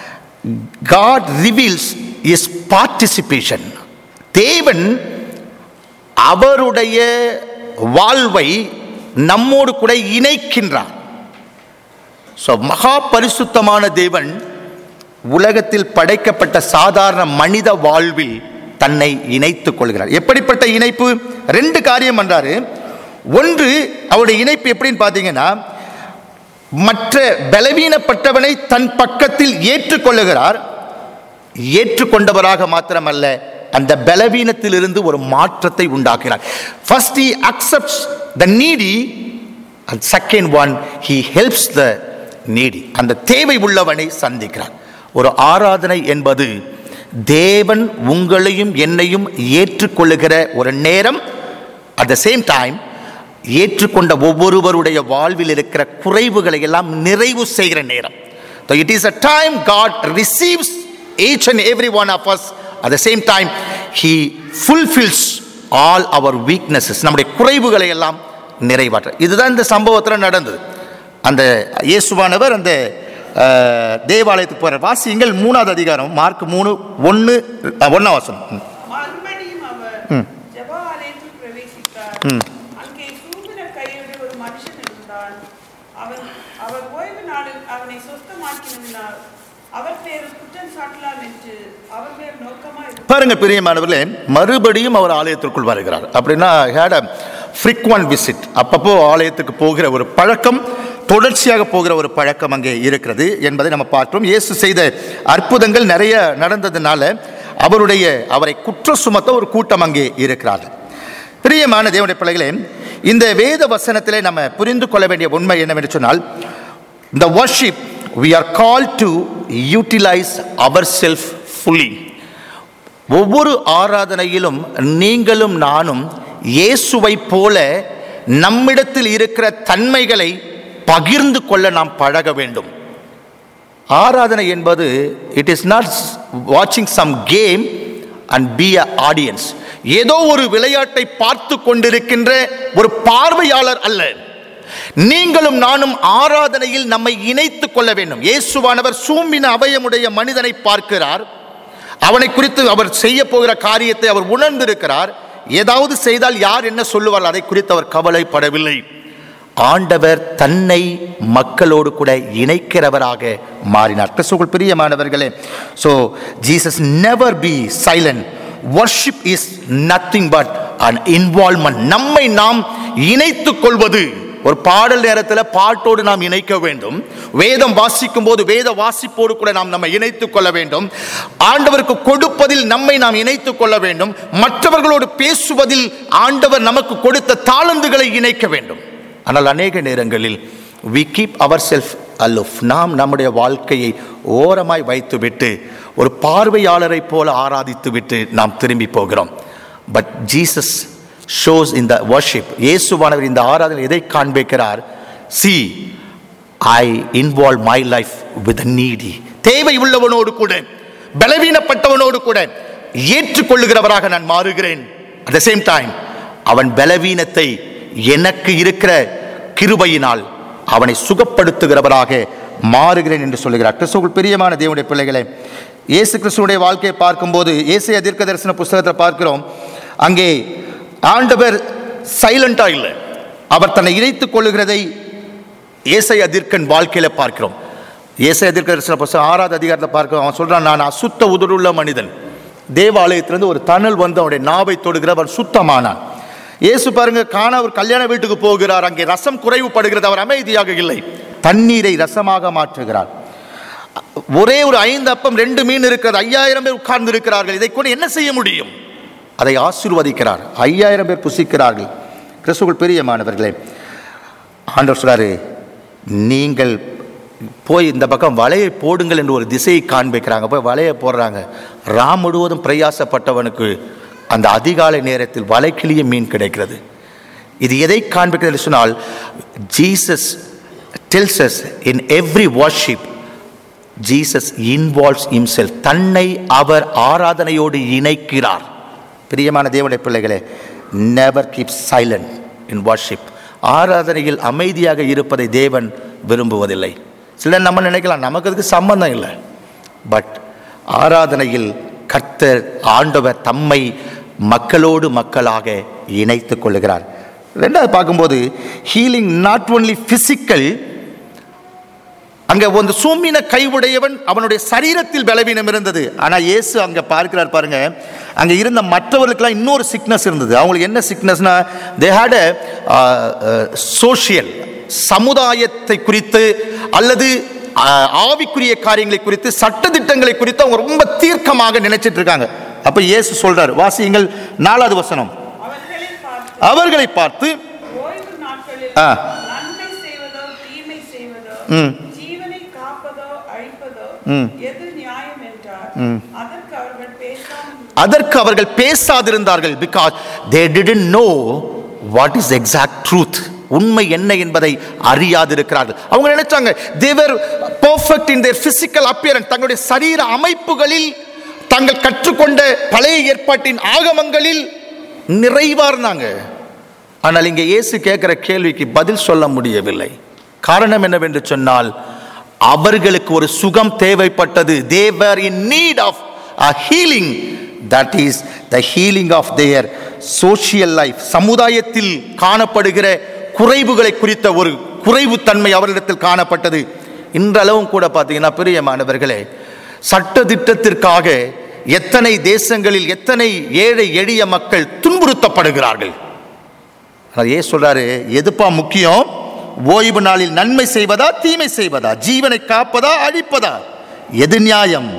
God reveals his participation தேவன் அவருடைய வாழ்வை நம்மோடு கூட இணைக்கின்றார் ஸோ மகா பரிசுத்தமான தேவன் உலகத்தில் படைக்கப்பட்ட சாதாரண மனித வாழ்வில் தன்னை இணைத்துக் கொள்கிறார் எப்படிப்பட்ட இணைப்பு ரெண்டு காரியம் பண்றாரு ஒன்று அவருடைய இணைப்பு எப்படின்னு பார்த்தீங்கன்னா மற்ற பலவீனப்பட்டவனை தன் பக்கத்தில் ஏற்றுக்கொள்ளுகிறார் ஏற்றுக்கொண்டவராக மாத்திரமல்ல அந்த பலவீனத்திலிருந்து ஒரு மாற்றத்தை உண்டாக்குகிறார் first he accepts the needy and second one he helps the needy அந்த தேவை உள்ளவனை சந்திக்கிறார் ஒரு ஆராதனை என்பது தேவன் உங்களையும் என்னையும் ஏற்றுக்கொள்ளுகிற ஒரு நேரம் அட் த சேம் டைம் ஏற்றுக்கொண்ட ஒவ்வொருவருடைய வாழ்வில் இருக்கிற குறைவுகளை எல்லாம் நிறைவு செய்கிற நேரம் So it is a time God receives each and every one of us. At the same time, He fulfills all our weaknesses. நம்முடைய குறைவுகளை எல்லாம் நிறைவாற்ற இதுதான் இந்த சம்பவத்தில் நடந்தது அந்த இயேசுவானவர் அந்த அஹ், தேவாலயத்துக்கு போகிற வாசியங்கள் மூணாவது அதிகாரம் மார்க் மூணு ஒன்று ஒன்றாம் வசனம் ம். மறுபடியும் அவர் ஜெப ஆலயத்தில் பிரவேசித்தார் அங்கே சூம்பின கையுடைய ஒரு மனுஷன் இருந்தான் அவன் அவர் ஓய்வு நாளில் அவனை சொஸ்தமாக்கினார் அவர் பேரில் குற்றம் சாட்டலாம் என்று அவர் மேல் நோக்கமா இருந்தார் பாருங்க பிரியமானவர்களே மறுபடியும் அவர் ஆலயத்திற்குள் வருகிறார் அப்படின்னா ஹேட் அ ஃப்ரீக்வன்ட் விசிட் அப்பப்போ ஆலயத்துக்கு போகிற ஒரு பழக்கம் தொடர்ச்சியாக போகிற ஒரு பழக்கம் அங்கே இருக்கிறது என்பதை நம்ம பார்க்கிறோம் இயேசு செய்த அற்புதங்கள் நிறைய நடந்ததுனால அவருடைய அவரை குற்ற சுமத்த ஒரு கூட்டம் அங்கே இருக்கிறார்கள் பிரியமான தேவனுடைய பிள்ளைகளே இந்த வேத வசனத்திலே நம்ம புரிந்து கொள்ள வேண்டிய உண்மை என்னவென்று சொன்னால் இந்த worship we are called to utilize ourselves fully ஒவ்வொரு ஆராதனையிலும் நீங்களும் நானும் இயேசுவை போல நம்மிடத்தில் இருக்கிற தன்மைகளை பகிர்ந்து கொள்ள நாம் பழக வேண்டும் ஆராதனை என்பது இட் இஸ் நாட் வாட்சிங் some game and be a audience ஏதோ ஒரு விளையாட்டை பார்த்து கொண்டிருக்கின்ற ஒரு பார்வையாளர் அல்ல நீங்களும் நானும் ஆராதனையில் நம்மை இணைத்துக் கொள்ள வேண்டும் இயேசுவானவர் சூம்பின அவயமுடைய மனிதனை பார்க்கிறார் அவனை குறித்து அவர் செய்ய போகிற காரியத்தை அவர் உணர்ந்திருக்கிறார் ஏதாவது செய்தால் யார் என்ன சொல்லுவார் அதை குறித்து அவர் கவலைப்படவில்லை ஆண்டவர் தன்னை மக்களோடு கூட இணைக்கிறவராக மாறினார் கிறிஸ்துவுக்குள் பிரியமானவர்களே so Jesus never be silent worship is nothing but an involvement நம்மை நாம் இணைத்துக் கொள்வது ஒரு பாடல் நேரத்தில் பாட்டோடு நாம் இணைக்க வேண்டும் வேதம் வாசிக்கும் போது வேத வாசிப்போடு கூட நாம் நம்ம இணைத்துக் கொள்ள வேண்டும் ஆண்டவருக்கு கொடுப்பதில் நம்மை நாம் இணைத்துக் கொள்ள வேண்டும் மற்றவர்களோடு பேசுவதில் ஆண்டவர் நமக்கு கொடுத்த தாளந்துகளை இணைக்க வேண்டும் ஆனால் அநேக நேரங்களில் we keep our self aloof நாம் நம்முடைய வாழ்க்கையை ஓரமாய் வைத்துவிட்டு ஒரு பார்வையாளரை போல ஆராதித்துவிட்டு நாம் திரும்பி போகிறோம் பட் ஜீசஸ் ஷோஸ் இந்த வர்ஷிப் இயேசுவானவர் இந்த ஆராதனை எதை காண்பிக்கிறார் see I involve my life with needy தேவை உள்ளவனோடு கூட பலவீனப்பட்டவனோடு கூட ஏற்றுக்கொள்ளுகிறவராக நான் மாறுகிறேன் அட் த சேம் டைம் அவன் பலவீனத்தை எனக்கு இருக்கிற கிருபையினால் அவனை சுகப்படுத்துகிறவராக மாறுகிறேன் என்று சொல்லுகிறார் கிறிஸ்துவுக்குள் பிரியமான தேவனுடைய பிள்ளைகளே இயேசு கிறிஸ்துவுடைய வாழ்க்கையை பார்க்கும்போது இயேசு தீர்க்க தரிசன புஸ்தகத்தை பார்க்கிறோம் அங்கே ஆண்டவர் சைலண்டா இல்லை அவர் தன்னை இணைத்துக் கொள்ளுகிறதை ஏசை அதிர்க்கன் வாழ்க்கையில பார்க்கிறோம் ஏசை அதிர்க்க தரிசன புஸ்தகம் ஆறாவது அதிகாரத்தை பார்க்கிறோம் அவன் சொல்றான் நான் அசுத்த உதடுள்ள மனிதன் தேவாலயத்திலிருந்து ஒரு தணல் வந்து அவனுடைய நாவை தொடுகிற அவன் சுத்தமானான் இயேசு பாருங்க காண அவர் கல்யாண வீட்டுக்கு போகிறார் அங்கே ரசம் குறைவுபடுகிறது அவர் அமைதியாக இல்லை தண்ணீரை ரசமாக மாற்றுகிறார் ஒரே ஒரு ஐந்து அப்பம் ரெண்டு மீன் இருக்கிறது ஐயாயிரம் பேர் உட்கார்ந்து இருக்கிறார்கள் இதை கூட என்ன செய்ய முடியும் அதை ஆசீர்வதிக்கிறார் ஐயாயிரம் பேர் புசிக்கிறார்கள் கிறிஸ்துக்குள் பிரியமானவர்களே ஆண்டவர் சொல்றாரு நீங்கள் போய் இந்த பக்கம் வலையை போடுங்கள் என்று ஒரு திசையை காண்பிக்கிறாங்க போய் வலையை போடுறாங்க ராம் முழுவதும் பிரயாசப்பட்டவனுக்கு அந்த அதிகாலை நேரத்தில் வலைக்கிளிய மீன் கிடைக்கிறது இது எதை காண்பிக்கிறது என்று சொன்னால் Jesus tells us in every worship Jesus involves himself தன்னை அவர் ஆராதனையோடு இணைக்கிறார் பிரியமான தேவனுடைய பிள்ளைகளே never keep silent in worship ஆராதனையில் அமைதியாக இருப்பதை தேவன் விரும்புவதில்லை சிலர் நம்ம நினைக்கலாம் நமக்கு அதுக்கு சம்பந்தம் இல்லை பட் ஆராதனையில் கர்த்தர் ஆண்டவர் தம்மை மக்களோடு மக்களாக இணைத்துக் கொள்ளுகிறார் ரெண்டாவது பார்க்கும்போது ஹீலிங் நாட் ஒன்லி பிசிக்கல் அங்க ಒಂದು சூம்பின கைவுடையவன் அவனுடைய சரீரத்தில் பலவீனம் இருந்தது ஆனா இயேசு அங்க பார்க்கிறார் பாருங்க அங்க இருந்த மற்றவர்களுக்கெல்லாம் இன்னொரு சிக்னஸ் இருந்தது அவங்களுக்கு என்ன சிக்னஸ்னா தே ஹேட் சோஷியல் சமுதாயத்தை குறித்து அல்லது ஆஹ், ஆவிக்குரிய காரியங்களை குறித்து சட்டதிட்டங்களை குறித்து அவங்க ரொம்ப தீர்க்கமாக நினைச்சிட்டு இருக்காங்க அப்ப இயேசு சொல்றாரு வாசியுங்கள் நாலாவது வசனம் அவர்களை பார்த்து அவர்களை பார்த்து ஓய்வு நாட்களில் ஆ. நன்மை செய்வதோ தீமை செய்வதோ ம். ஜீவனை காப்பதோ அழிப்பதோ ம். எது நியாயம் என்றார் அதற்கு அவர்கள் பேசாமல் அதற்கு அவர்கள் பேசாதிருந்தார்கள் because they didn't know what is exact truth உண்மை என்ன என்பதை அறியாதிருக்கிறார்கள் அவங்க நினைச்சாங்க they were perfect in their physical appearance தங்களுடைய சரீர அமைப்புகளில் தாங்கள் கற்றுக்கொண்ட பழைய ஏற்பாட்டின் ஆகமங்களில் நிறைவா இருந்தாங்க ஆனால் இங்கே இயேசு கேட்கிற கேள்விக்கு பதில் சொல்ல முடியவில்லை காரணம் என்னவென்று சொன்னால் அவர்களுக்கு ஒரு சுகம் தேவைப்பட்டது they were in need of a healing that is the healing of their social life சமுதாயத்தில் காணப்படுகிற குறைவுகளை குறித்த ஒரு குறைவு தன்மை அவர்களிடத்தில் காணப்பட்டது இன்றளவும் கூட பார்த்தீங்கன்னா பிரியமானவர்களே சட்ட திட்டத்திற்காக எத்தனை தேசங்களில் எத்தனை ஏழை எளிய மக்கள் துன்புறுத்தப்படுகிறார்கள் ஆனால் ஏன் சொல்றாரு எதுப்பா முக்கியம் ஓய்வு நாளில் நன்மை செய்வதா தீமை செய்வதா ஜீவனை காப்பதா அழிப்பதா எது நியாயம்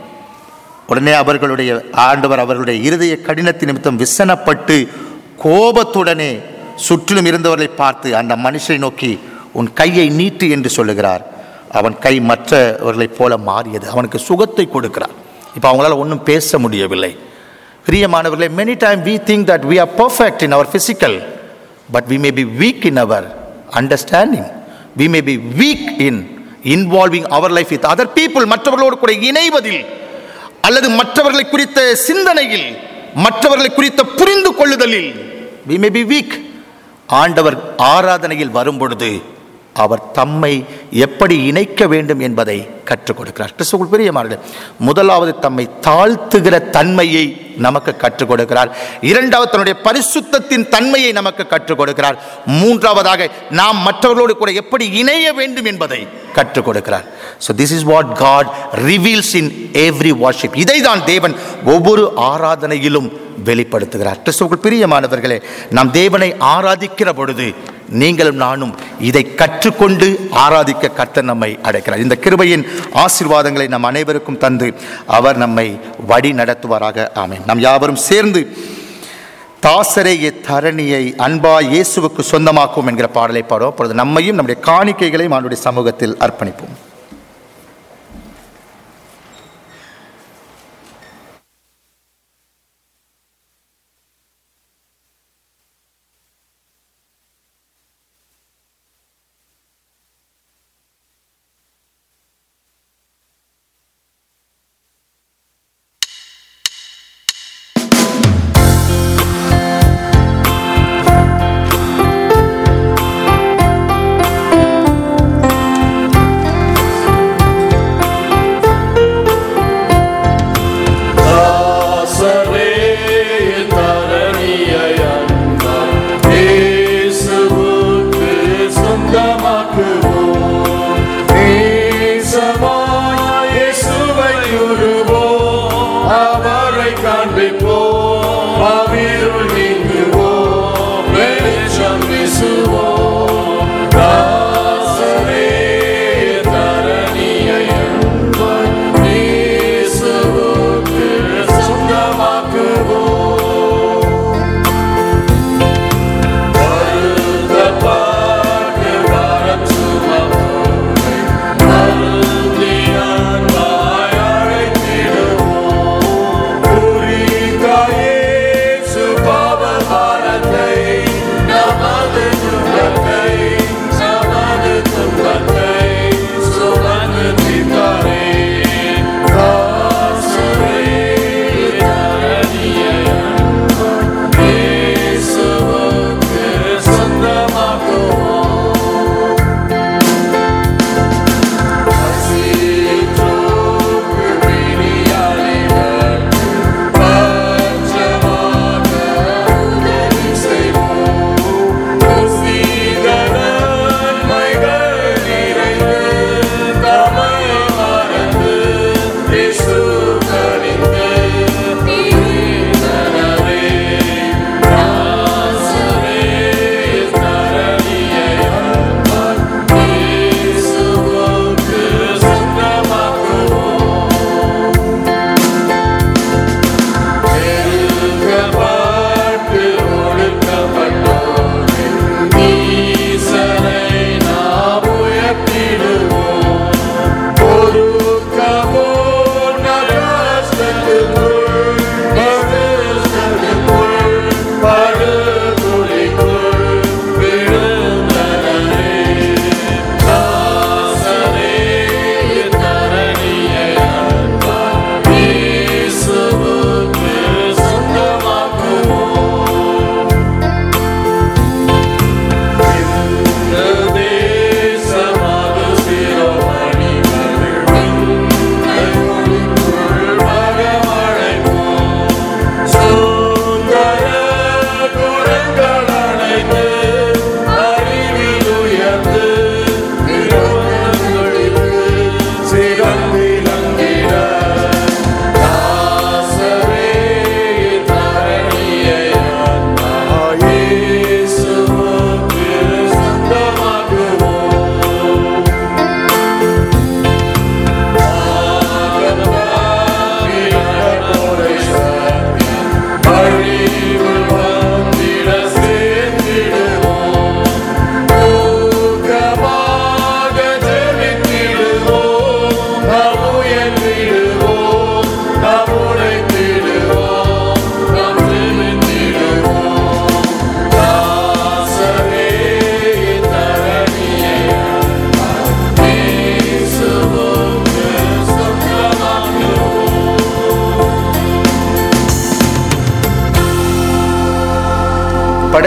உடனே அவர்களுடைய ஆண்டவர் அவர்களுடைய இருதய கடினத்தின் நிமித்தம் விசனப்பட்டு கோபத்துடனே சுற்றிலும் இருந்தவர்களை பார்த்து அந்த மனுஷனை நோக்கி உன் கையை நீட்டு என்று சொல்லுகிறார் அவன் கை மற்றவர்களைப் போல மாறியது அவனுக்கு சுகத்தை கொடுக்கிறார் இப்போ அவங்களால ஒன்றும் பேச முடியவில்லை பிரியமானவர்களே many time we think that we are perfect in our physical but we may be weak in our understanding we may be weak in involving our life with other people மற்றவர்களோடு கூட இணைவதில் அல்லது மற்றவர்களை குறித்த சிந்தனையில் மற்றவர்களை குறித்த புரிந்து கொள்ளுதலில் we may be weak ஆண்டவர் ஆராதனையில் வரும்பொழுது அவர் தம்மை எப்படி இணைக்க வேண்டும் என்பதை கற்றுக் கொடுக்கிறார் கிறிஸ்துவுக்குள் பிரியமானது முதலாவது தம்மை தாழ்த்துகிற தன்மையை நமக்கு கற்றுக் கொடுக்கிறார் இரண்டாவது தன்னுடைய பரிசுத்தத்தின் தன்மையை நமக்கு கற்றுக் கொடுக்கிறார் மூன்றாவதாக நாம் மற்றவர்களோடு கூட எப்படி இணைய வேண்டும் என்பதை கற்றுக் கொடுக்கிறார் so this is what God reveals in every worship இதை தான் தேவன் ஒவ்வொரு ஆராதனையிலும் வெளிப்படுத்துகிறார் கிறிஸ்துவுக்குள் பிரியமானவர்களே நாம் தேவனை ஆராதிக்கிற பொழுது நீங்களும் நானும் இதை கற்றுக்கொண்டு ஆராதிக்க கர்த்தர் நம்மை அடைக்கிறார் இந்த கிருபையின் ஆசீர்வாதங்களை நம் அனைவருக்கும் தந்து அவர் நம்மை வழி நடத்துவாராக ஆமென் நாம் யாவரும் சேர்ந்து தாசரே தரணியை அன்பா இயேசுவுக்கு சொந்தமாக்கும் என்கிற பாடலை பாடுவோம் அப்பொழுது நம்மையும் நம்முடைய காணிக்கைகளையும் அவனுடைய சமூகத்தில் அர்ப்பணிப்போம் ஆ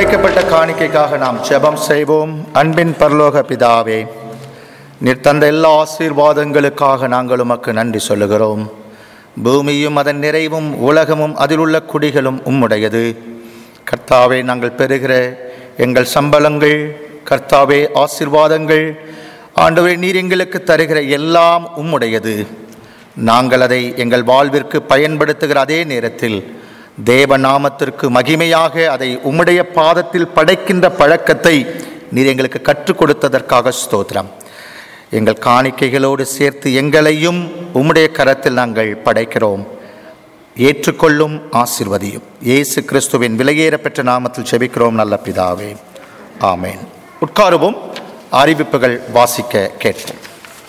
அர்ப்பணிக்கப்பட்ட காணிக்கைக்காக நாம் ஜெபம் செய்வோம் அன்பின் பரலோக பிதாவே நீர் தந்த எல்லா ஆசீர்வாதங்களுக்காக நாங்கள் உமக்கு நன்றி சொல்லுகிறோம் பூமியும் அதன் நிறைவும் உலகமும் அதில் உள்ள குடிகளும் உம்முடையது கர்த்தாவே நாங்கள் பெறுகிற எங்கள் சம்பளங்கள் கர்த்தாவே ஆசீர்வாதங்கள் ஆண்டவரே நீர் எங்களுக்கு தருகிற எல்லாம் உம்முடையது நாங்கள் அதை எங்கள் வாழ்விற்கு பயன்படுத்துகிற அதே நேரத்தில் தேவ நாமத்திற்கு மகிமையாக அதை உம்முடைய பாதத்தில் படைக்கின்ற பழக்கத்தை நீர் எங்களுக்கு கற்றுக் கொடுத்ததற்காக ஸ்தோத்திரம் எங்கள் காணிக்கைகளோடு சேர்த்து எங்களையும் உம்முடைய கரத்தில் நாங்கள் படைக்கிறோம் ஏற்றுக்கொள்ளும் ஆசிர்வதியும் இயேசு கிறிஸ்துவின் விலையேறப்பெற்ற நாமத்தில் செபிக்கிறோம் நல்ல பிதாவே ஆமேன் உட்காருவோம் அறிவிப்புகள் வாசிக்க கேட்போம்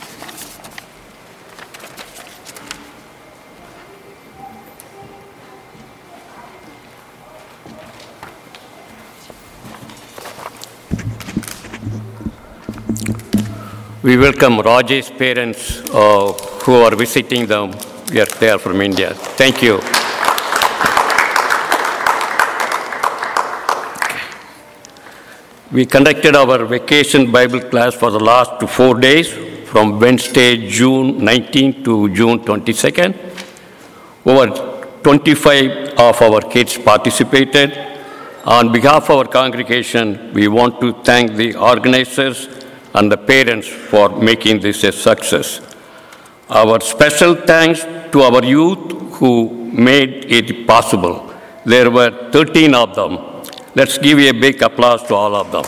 We welcome Rajesh's parents uh, who are visiting them. We are there from India. Thank you. We conducted our vacation Bible class for the last four days from Wednesday, June 19 to June 22nd. Over 25 of our kids participated. On behalf of our congregation, we want to thank the organizers and the parents for making this a success. Our special thanks to our youth who made it possible. There were 13 of them. Let's give a big applause to all of them.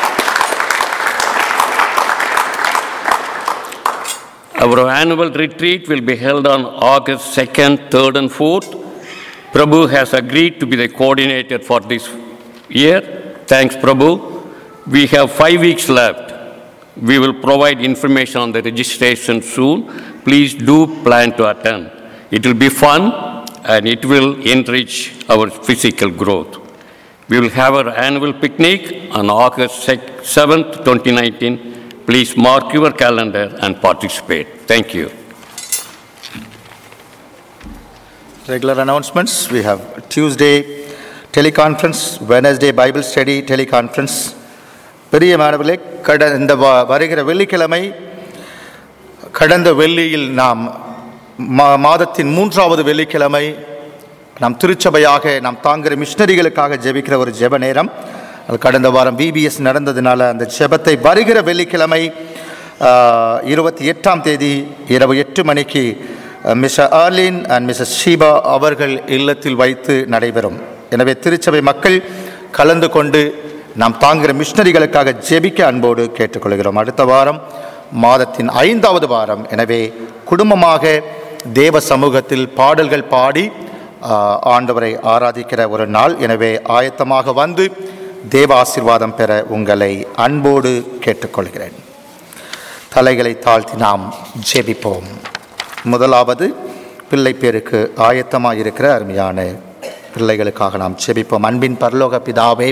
Our annual retreat will be held on August 2nd, 3rd, and 4th. Prabhu has agreed to be the coordinator for this year. Thanks, Prabhu. We have five weeks left. We will provide information on the registration soon. Please do plan to attend. It will be fun and it will enrich our physical growth. We will have our annual picnic on August 7th, 2019. Please mark your calendar and participate. Thank you. Regular announcements we have Tuesday teleconference, Wednesday Bible study teleconference. பெரிய மாணவர்களே கட இந்த வ- வருகிற வெள்ளிக்கிழமை கடந்த வெள்ளியில் நாம் மா- மாதத்தின் மூன்றாவது வெள்ளிக்கிழமை நாம் திருச்சபையாக நாம் தாங்குகிற மிஷினரிகளுக்காக ஜெபிக்கிற ஒரு ஜெப நேரம் அது கடந்த வாரம் பிபிஎஸ் நடந்ததுனால அந்த ஜெபத்தை வருகிற வெள்ளிக்கிழமை இருபத்தி எட்டாம் தேதி இரவு எட்டு மணிக்கு mister Arlin and missus Sheeba அவர்கள் இல்லத்தில் வைத்து நடைபெறும் எனவே திருச்சபை மக்கள் கலந்து கொண்டு நாம் தாங்குகிற மிஷினரிகளுக்காக ஜெபிக்க அன்போடு கேட்டுக்கொள்கிறோம் அடுத்த வாரம் மாதத்தின் ஐந்தாவது வாரம் எனவே குடும்பமாக தேவ சமூகத்தில் பாடல்கள் பாடி ஆஹ், ஆண்டவரை ஆராதிக்கிற ஒரு நாள் எனவே ஆயத்தமாக வந்து தேவ ஆசீர்வாதம் பெற உங்களை அன்போடு கேட்டுக்கொள்கிறேன் தலைகளை தாழ்த்தி நாம் ஜெபிப்போம் முதலாவது பிள்ளை பேருக்கு ஆயத்தமாக இருக்கிற அருமையான பிள்ளைகளுக்காக நாம் ஜெபிப்போம் அன்பின் பரலோக பிதாவே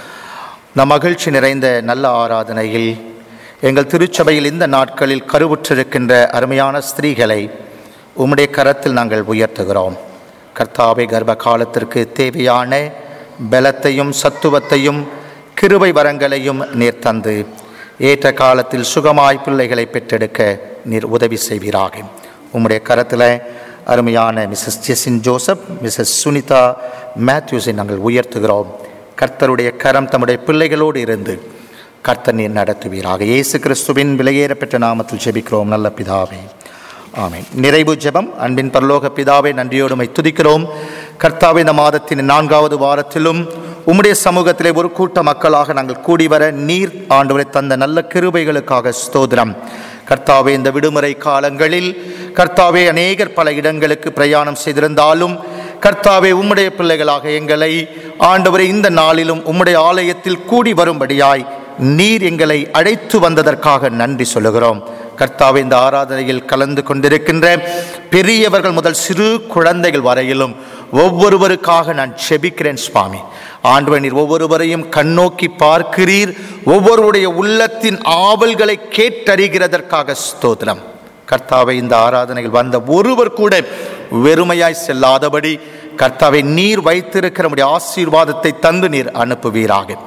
நம் மகிழ்ச்சி நிறைந்த நல்ல ஆராதனையில் எங்கள் திருச்சபையில் இந்த நாட்களில் கருவுற்றிருக்கின்ற அருமையான ஸ்திரீகளை உம்முடைய கரத்தில் நாங்கள் உயர்த்துகிறோம் கர்த்தாவை கர்ப்ப காலத்திற்கு தேவையான பலத்தையும் சத்துவத்தையும் கிருபை வரங்களையும் நீர் தந்து ஏற்ற காலத்தில் சுகமாய் பிள்ளைகளை பெற்றெடுக்க நீர் உதவி செய்வீராக உம்முடைய கரத்தில் அருமையான missus Jesin Joseph missus Sunitha மேத்யூஸை நாங்கள் உயர்த்துகிறோம் கர்த்தருடைய கரம் தம்முடைய பிள்ளைகளோடு இருந்து கர்த்தர் நீர் நடத்துவீராக இயேசு கிறிஸ்துவின் விலையேறப்பெற்ற நாமத்தில் ஜெபிக்கிறோம் நல்ல பிதாவே ஆமென் நிறைவு ஜெபம் அன்பின் பரலோக பிதாவை நன்றியோடுமை துதிக்கிறோம் கர்த்தாவே இந்த மாதத்தின் நான்காவது வாரத்திலும் உம்முடைய சமூகத்திலே ஒரு கூட்ட மக்களாக நாங்கள் கூடி வர நீர் ஆண்டவரை தந்த நல்ல கிருபைகளுக்காக ஸ்தோத்திரம் கர்த்தாவே இந்த விடுமுறை காலங்களில் கர்த்தாவே அநேகர் பல இடங்களுக்கு பிரயாணம் செய்திருந்தாலும் கர்த்தாவே உம்முடைய பிள்ளைகளாக எங்களை ஆண்டவரை இந்த நாளிலும் உம்முடைய ஆலயத்தில் கூடி வரும்படியாய் நீர் எங்களை அழைத்து வந்ததற்காக நன்றி சொல்லுகிறோம் கர்த்தாவே இந்த ஆராதனையில் கலந்து கொண்டிருக்கின்ற பெரியவர்கள் முதல் சிறு குழந்தைகள் வரையிலும் ஒவ்வொருவருக்காக நான் செபிக்கிறேன் சுவாமி ஆண்டவர் நீர் ஒவ்வொருவரையும் கண்ணோக்கி பார்க்கிறீர் ஒவ்வொருவருடைய உள்ளத்தின் ஆவல்களை கேட்டறிகிறதற்காக ஸ்தோத்திரம் கர்த்தாவை இந்த ஆராதனையில் வந்த ஒருவர் கூட வெறுமையாய் செல்லாதபடி கர்த்தாவை நீர் வைத்திருக்கிற உம்முடைய ஆசீர்வாதத்தை தந்து நீர் அனுப்புவீராக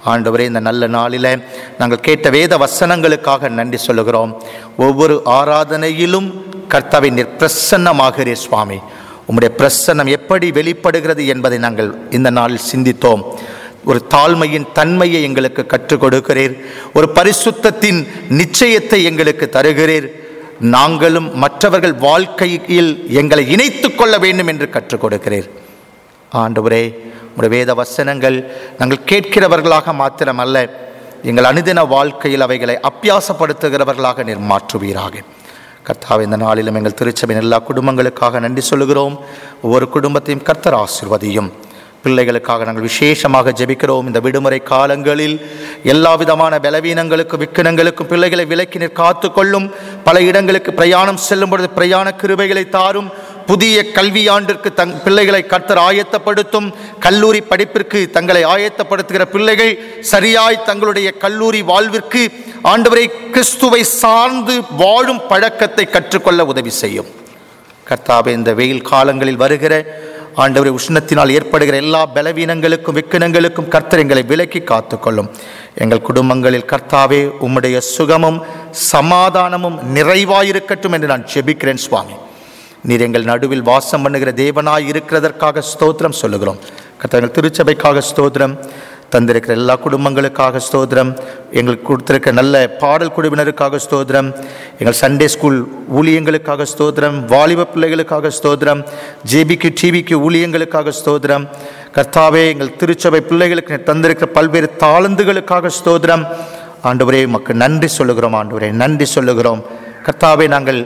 ஆண்டவரே இந்த நல்ல நாளில் நாங்கள் கேட்ட வேத வசனங்களுக்காக நன்றி சொல்லுகிறோம் ஒவ்வொரு ஆராதனையிலும் கர்த்தாவை நீர் பிரசன்னமாகிறீர் சுவாமி உம்முடைய பிரசன்னம் எப்படி வெளிப்படுகிறது என்பதை நாங்கள் இந்த நாளில் சிந்தித்தோம் ஒரு தாழ்மையின் தன்மையை எங்களுக்கு கற்றுக் கொடுக்கிறீர் ஒரு பரிசுத்தத்தின் நிச்சயத்தை எங்களுக்கு தருகிறீர் நாங்களும் மற்றவர்கள் வாழ்க்கையில் எங்களை இணைத்துக் கொள்ள வேண்டும் என்று கற்றுக் கொடுக்கிறீர் ஆண்டவரே உடைய வேத வசனங்கள் நாங்கள் கேட்கிறவர்களாக மாத்திரமல்ல எங்கள் அனுதின வாழ்க்கையில் அவைகளை அப்பியாசப்படுத்துகிறவர்களாக நீர் மாற்றுவீராக கர்த்தாவே இந்த நாளிலும் எங்கள் திருச்சபையின் எல்லா குடும்பங்களுக்காக நன்றி சொல்லுகிறோம் ஒவ்வொரு குடும்பத்தையும் கர்த்தர் ஆசிர்வதியும் பிள்ளைகளுக்காக நாங்கள் விசேஷமாக ஜெபிக்கிறோம் இந்த விடுமுறை காலங்களில் எல்லா விதமான பலவீனங்களுக்கும் விக்கனங்களுக்கும் பிள்ளைகளை விலக்கி நீர் காத்துக்கொள்ளும் பல இடங்களுக்கு பிரயாணம் செல்லும் பொழுது பிரயாண கிருபைகளை தாரும் புதிய கல்வியாண்டிற்கு தங் பிள்ளைகளை கர்த்தர் ஆயத்தப்படுத்தும் கல்லூரி படிப்பிற்கு தங்களை ஆயத்தப்படுத்துகிற பிள்ளைகள் சரியாய் தங்களுடைய கல்லூரி வாழ்விற்கு ஆண்டவரை கிறிஸ்துவை சார்ந்து வாழும் பழக்கத்தை கற்றுக்கொள்ள உதவி செய்யும் கர்த்தாவே இந்த வெயில் காலங்களில் வருகிற ஆண்டவரை உஷ்ணத்தினால் ஏற்படுகிற எல்லா பலவீனங்களுக்கும் விக்கினங்களுக்கும் கர்த்தர் எங்களை விலக்கி காத்துக்கொள்ளும் எங்கள் குடும்பங்களில் கர்த்தாவே உம்முடைய சுகமும் சமாதானமும் நிறைவாயிருக்கட்டும் என்று நான் ஜெபிக்கிறேன் சுவாமி நீர் எங்கள் நடுவில் வாசம் பண்ணுகிற தேவனாய் இருக்கிறதற்காக ஸ்தோத்திரம் சொல்லுகிறோம் கர்த்தர் திருச்சபைக்காக ஸ்தோத்திரம் தந்திருக்கிற எல்லா குடும்பங்களுக்காக ஸ்தோத்திரம் எங்களுக்கு கொடுத்திருக்க நல்ல பாடல் குழுவினருக்காக ஸ்தோத்திரம் எங்கள் சண்டே ஸ்கூல் ஊழியங்களுக்காக ஸ்தோத்திரம் வாலிப பிள்ளைகளுக்காக ஸ்தோத்திரம் ஜேபிக்கு டிவிக்கு ஊழியங்களுக்காக ஸ்தோத்திரம் கர்த்தாவே எங்கள் திருச்சபை பிள்ளைகளுக்கு நீர் தந்திருக்கிற பல்வேறு தாளந்துகளுக்காக ஸ்தோத்திரம் ஆண்டவரே உமக்கு நன்றி சொல்லுகிறோம் ஆண்டவரே நன்றி சொல்லுகிறோம் கர்த்தாவே நாங்கள்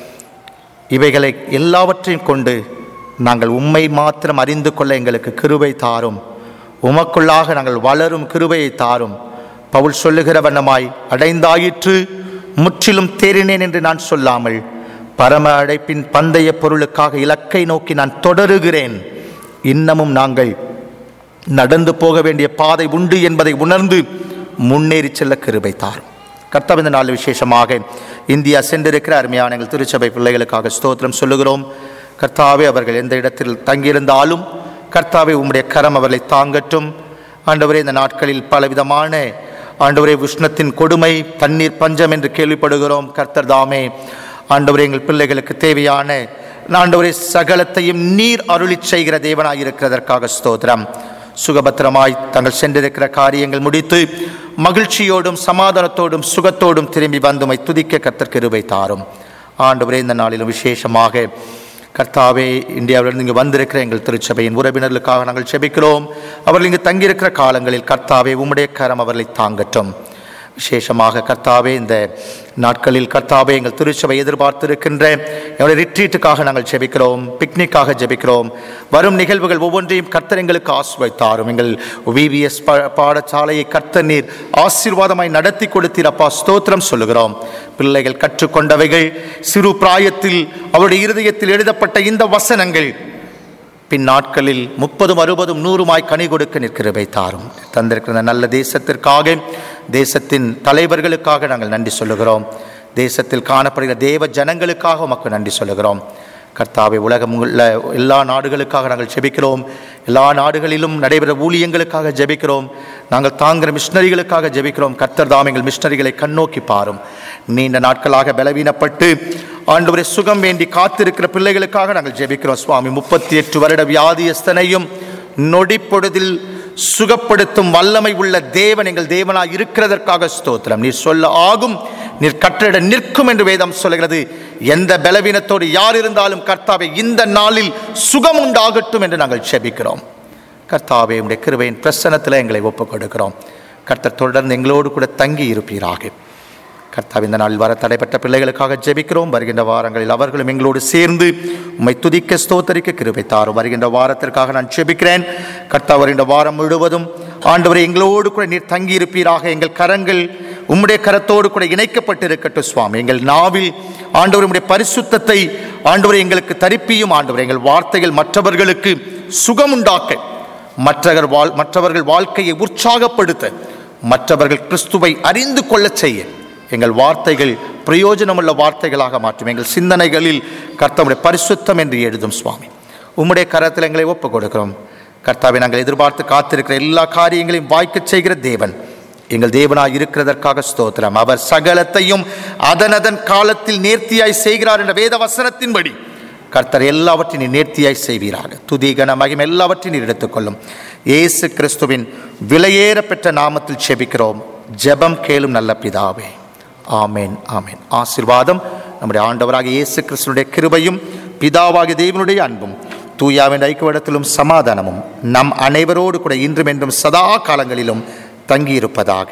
இவைகளை எல்லாவற்றையும் கொண்டு நாங்கள் உம்மை மாத்திரம் அறிந்து கொள்ள எங்களுக்கு கிருபை தாரும் உமக்குள்ளாக நாங்கள் வளரும் கிருபையை தாரும் பவுல் சொல்லுகிற வண்ணமாய் அடைந்தாயிற்று முற்றிலும் தேறினேன் என்று நான் சொல்லாமல் பரம அழைப்பின் பந்தய பொருளுக்காக இலக்கை நோக்கி நான் தொடருகிறேன் இன்னமும் நாங்கள் நடந்து போக வேண்டிய பாதை உண்டு என்பதை உணர்ந்து முன்னேறி செல்ல கிருபை தாரும் கர்த்தாவே இந்த நாள் விசேஷமாக இந்தியா சென்றிருக்கிற அருமையான எங்கள் திருச்சபை பிள்ளைகளுக்காக ஸ்தோத்திரம் சொல்லுகிறோம் கர்த்தாவே அவர்கள் எந்த இடத்தில் தங்கியிருந்தாலும் கர்த்தாவே உம்முடைய கரம் அவர்களை தாங்கட்டும் ஆண்டவரே இந்த நாட்களில் பலவிதமான ஆண்டவரே உஷ்ணத்தின் கொடுமை தண்ணீர் பஞ்சம் என்று கேள்விப்படுகிறோம் கர்த்தர் தாமே ஆண்டவரே எங்கள் பிள்ளைகளுக்கு தேவையான ஆண்டவரே சகலத்தையும் நீர் அருளிச் செய்கிற தேவனாய் இருக்கிறதற்காக ஸ்தோத்திரம் சுகபத்திரமாய் தங்கள் சென்றிருக்கிற காரியங்கள் முடித்து மகிழ்ச்சியோடும் சமாதானத்தோடும் சுகத்தோடும் திரும்பி வந்துமை துதிக்க கர்த்தர் கிருபை தாரும் ஆண்டவரே இந்த நாளிலும் விசேஷமாக கர்த்தாவே இந்தியாவிலிருந்து இங்கு வந்திருக்கிற எங்கள் திருச்சபையின் உறவினர்களுக்காக நாங்கள் செபிக்கிறோம் அவர்கள் இங்கு தங்கியிருக்கிற காலங்களில் கர்த்தாவே உம்முடைய கரம் அவர்களை தாங்கட்டும் விசேஷமாக கர்த்தாவே இந்த நாட்களில் கர்த்தாவே எங்கள் திருச்சபை எதிர்பார்த்திருக்கின்ற எங்களுடைய ரிட்ரீட்டுக்காக நாங்கள் ஜெபிக்கிறோம் பிக்னிக்காக ஜெபிக்கிறோம் வரும் நிகழ்வுகள் ஒவ்வொன்றையும் கர்த்தர் எங்களுக்கு ஆசிர்வைத்தாரும் எங்கள் விவிஎஸ் பாடசாலையை கர்த்தர் நீர் ஆசீர்வாதமாய் நடத்தி கொடுத்தீர் அப்பா ஸ்தோத்திரம் சொல்லுகிறோம் பிள்ளைகள் கற்றுக்கொண்டவைகள் சிறு பிராயத்தில் அவருடைய இருதயத்தில் எழுதப்பட்ட இந்த வசனங்கள் பின் நாட்களில் முப்பதும் அறுபதும் நூறுமாய் கனி கொடுக்க நிற்கிறவை தாரும் தந்திருக்கிற இந்த நல்ல தேசத்திற்காக தேசத்தின் தலைவர்களுக்காக நாங்கள் நன்றி சொல்லுகிறோம் தேசத்தில் காணப்படுகிற தேவ ஜனங்களுக்காக உமக்கு நன்றி சொல்லுகிறோம் கர்த்தாவை உலகம் உள்ள எல்லா நாடுகளுக்காக நாங்கள் ஜெபிக்கிறோம் எல்லா நாடுகளிலும் நடைபெற ஊழியங்களுக்காக ஜெபிக்கிறோம் நாங்கள் தாங்கிற மிஷினரிகளுக்காக ஜெபிக்கிறோம் கர்த்தர் தாம் எங்கள் மிஷினரிகளை கண்ணோக்கி பாரும் நீண்ட நாட்களாக பலவீனப்பட்டு ஆண்டவரை சுகம் வேண்டி காத்திருக்கிற பிள்ளைகளுக்காக நாங்கள் ஜெபிக்கிறோம் சுவாமி முப்பத்தி எட்டு வருட வியாதியஸ்தனையும் நொடி பொழுதில் சுகப்படுத்தும் வல்லமை உள்ள தேவன் எங்கள் தேவனாய் இருக்கிறதற்காக ஸ்தோத்திரம் நீர் சொல்ல ஆகும் நீர் கட்டளை நிற்கும் என்று வேதம் சொல்கிறது எந்த பலவீனத்தோடு யார் இருந்தாலும் கர்த்தாவே இந்த நாளில் சுகம் உண்டாகட்டும் என்று நாங்கள் செபிக்கிறோம் கர்த்தாவே உடைய கிருபையின் பிரசனத்தில் எங்களை ஒப்புக் கொடுக்கிறோம் கர்த்தர் தொடர்ந்து எங்களோடு கூட தங்கி இருப்பீராக கர்த்தாவே இந்த நாளில் வர தடைப்பட்ட பிள்ளைகளுக்காக ஜெபிக்கிறோம் வருகின்ற வாரங்களில் அவர்களும் எங்களோடு சேர்ந்து உம்மை துதிக்க ஸ்தோத்தரிக்க கிருபை தாரும் வருகின்ற வாரத்திற்காக நான் ஜெபிக்கிறேன் கர்த்தா வருகின்ற வாரம் முழுவதும் ஆண்டவரை எங்களோடு கூட நீர் தங்கி இருப்பீராக எங்கள் கரங்கள் உம்முடைய கரத்தோடு கூட இணைக்கப்பட்டு இருக்கட்டும் சுவாமி எங்கள் நாவில் ஆண்டவர் உம்முடைய பரிசுத்தத்தை ஆண்டவரை எங்களுக்கு தரிப்பியும் ஆண்டவர் எங்கள் வார்த்தைகள் மற்றவர்களுக்கு சுகமுண்டாக்க மற்றவர் வாழ் மற்றவர்கள் வாழ்க்கையை உற்சாகப்படுத்த மற்றவர்கள் கிறிஸ்துவை அறிந்து கொள்ளச் செய்ய எங்கள் வார்த்தைகள் பிரயோஜனமுள்ள வார்த்தைகளாக மாற்றும் எங்கள் சிந்தனைகளில் கர்த்தமுடைய பரிசுத்தம் என்று எழுதும் சுவாமி உம்முடைய கரத்தில் எங்களை ஒப்புக் கொடுக்கிறோம் கர்த்தாவை நாங்கள் எதிர்பார்த்து காத்திருக்கிற எல்லா காரியங்களையும் வாய்க்கச் செய்கிற தேவன் எங்கள் தேவனாய் இருக்கிறதற்காக ஸ்தோத்திரம் அவர் சகலத்தையும் அதனதன் காலத்தில் நேர்த்தியாய் செய்கிறார் என்ற வேத வசனத்தின்படி கர்த்தர் எல்லாவற்றையும் நேர்த்தியாய் செய்வீராக துதிகன மகிமை எல்லாவற்றையும் நீர் எடுத்துக்கொள்ளும் இயேசு கிறிஸ்துவின் விலையேற பெற்ற நாமத்தில் செபிக்கிறோம் ஜெபம் கேளும் நல்ல பிதாவே ஆமேன் ஆமேன் ஆசீர்வாதம் நம்முடைய ஆண்டவராக இயேசு கிறிஸ்துனுடைய கிருபையும் பிதாவாகிய தேவனுடைய அன்பும் தூயாவின் ஐக்கியத்திலும் சமாதானமும் நம் அனைவரோடு கூட இன்றும் என்றும் சதா காலங்களிலும் தங்கியிருப்பதாக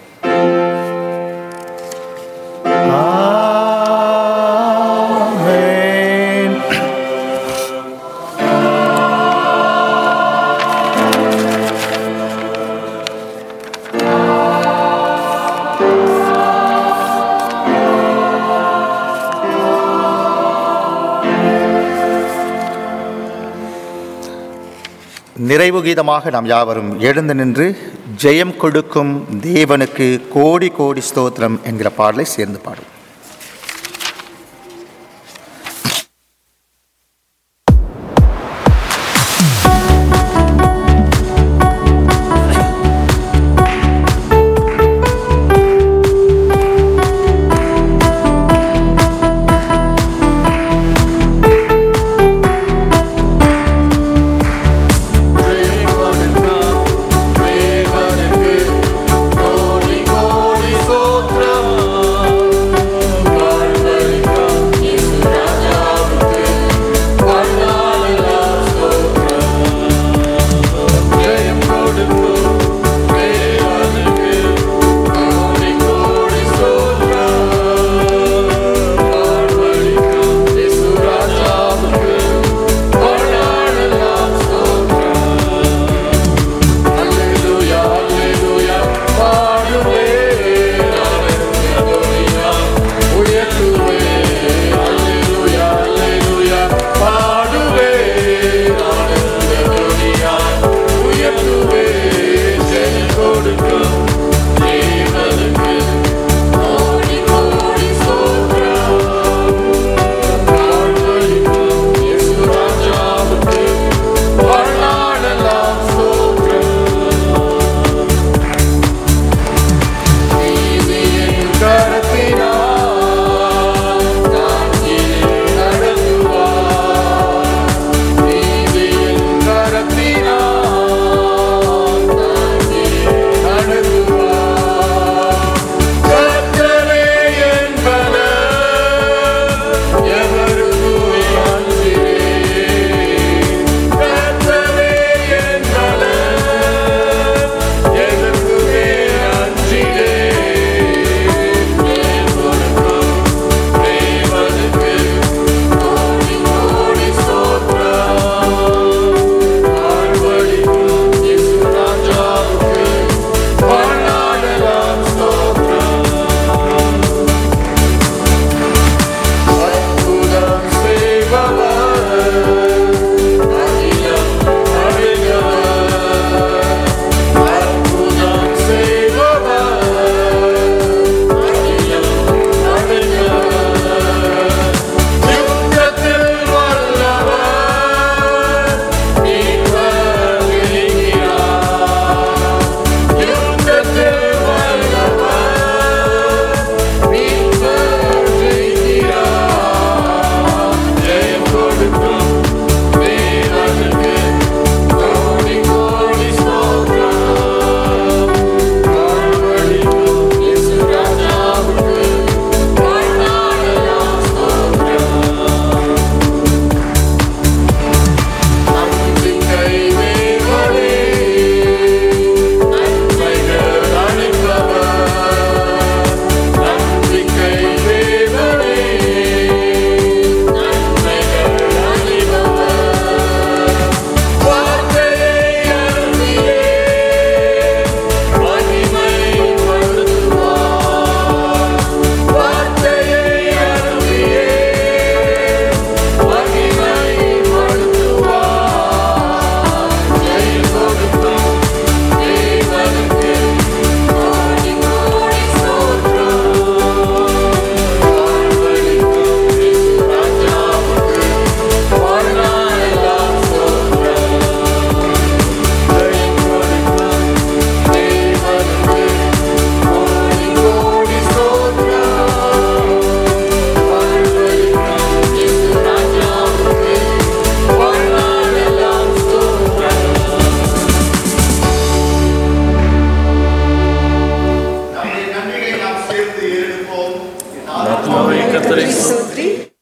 ஆமென். நிறைவு கீதமாக நாம் யாவரும் எழுந்து நின்று ஜெயம் கொடுக்கும் தேவனுக்கு கோடி கோடி ஸ்தோத்திரம் என்கிற பாடலை சேர்ந்து பாடும் கோடி கோடி சோத்ரம் எழுப்போம் ஆத்மாவை கத்தரை ஸ்தோத்திரி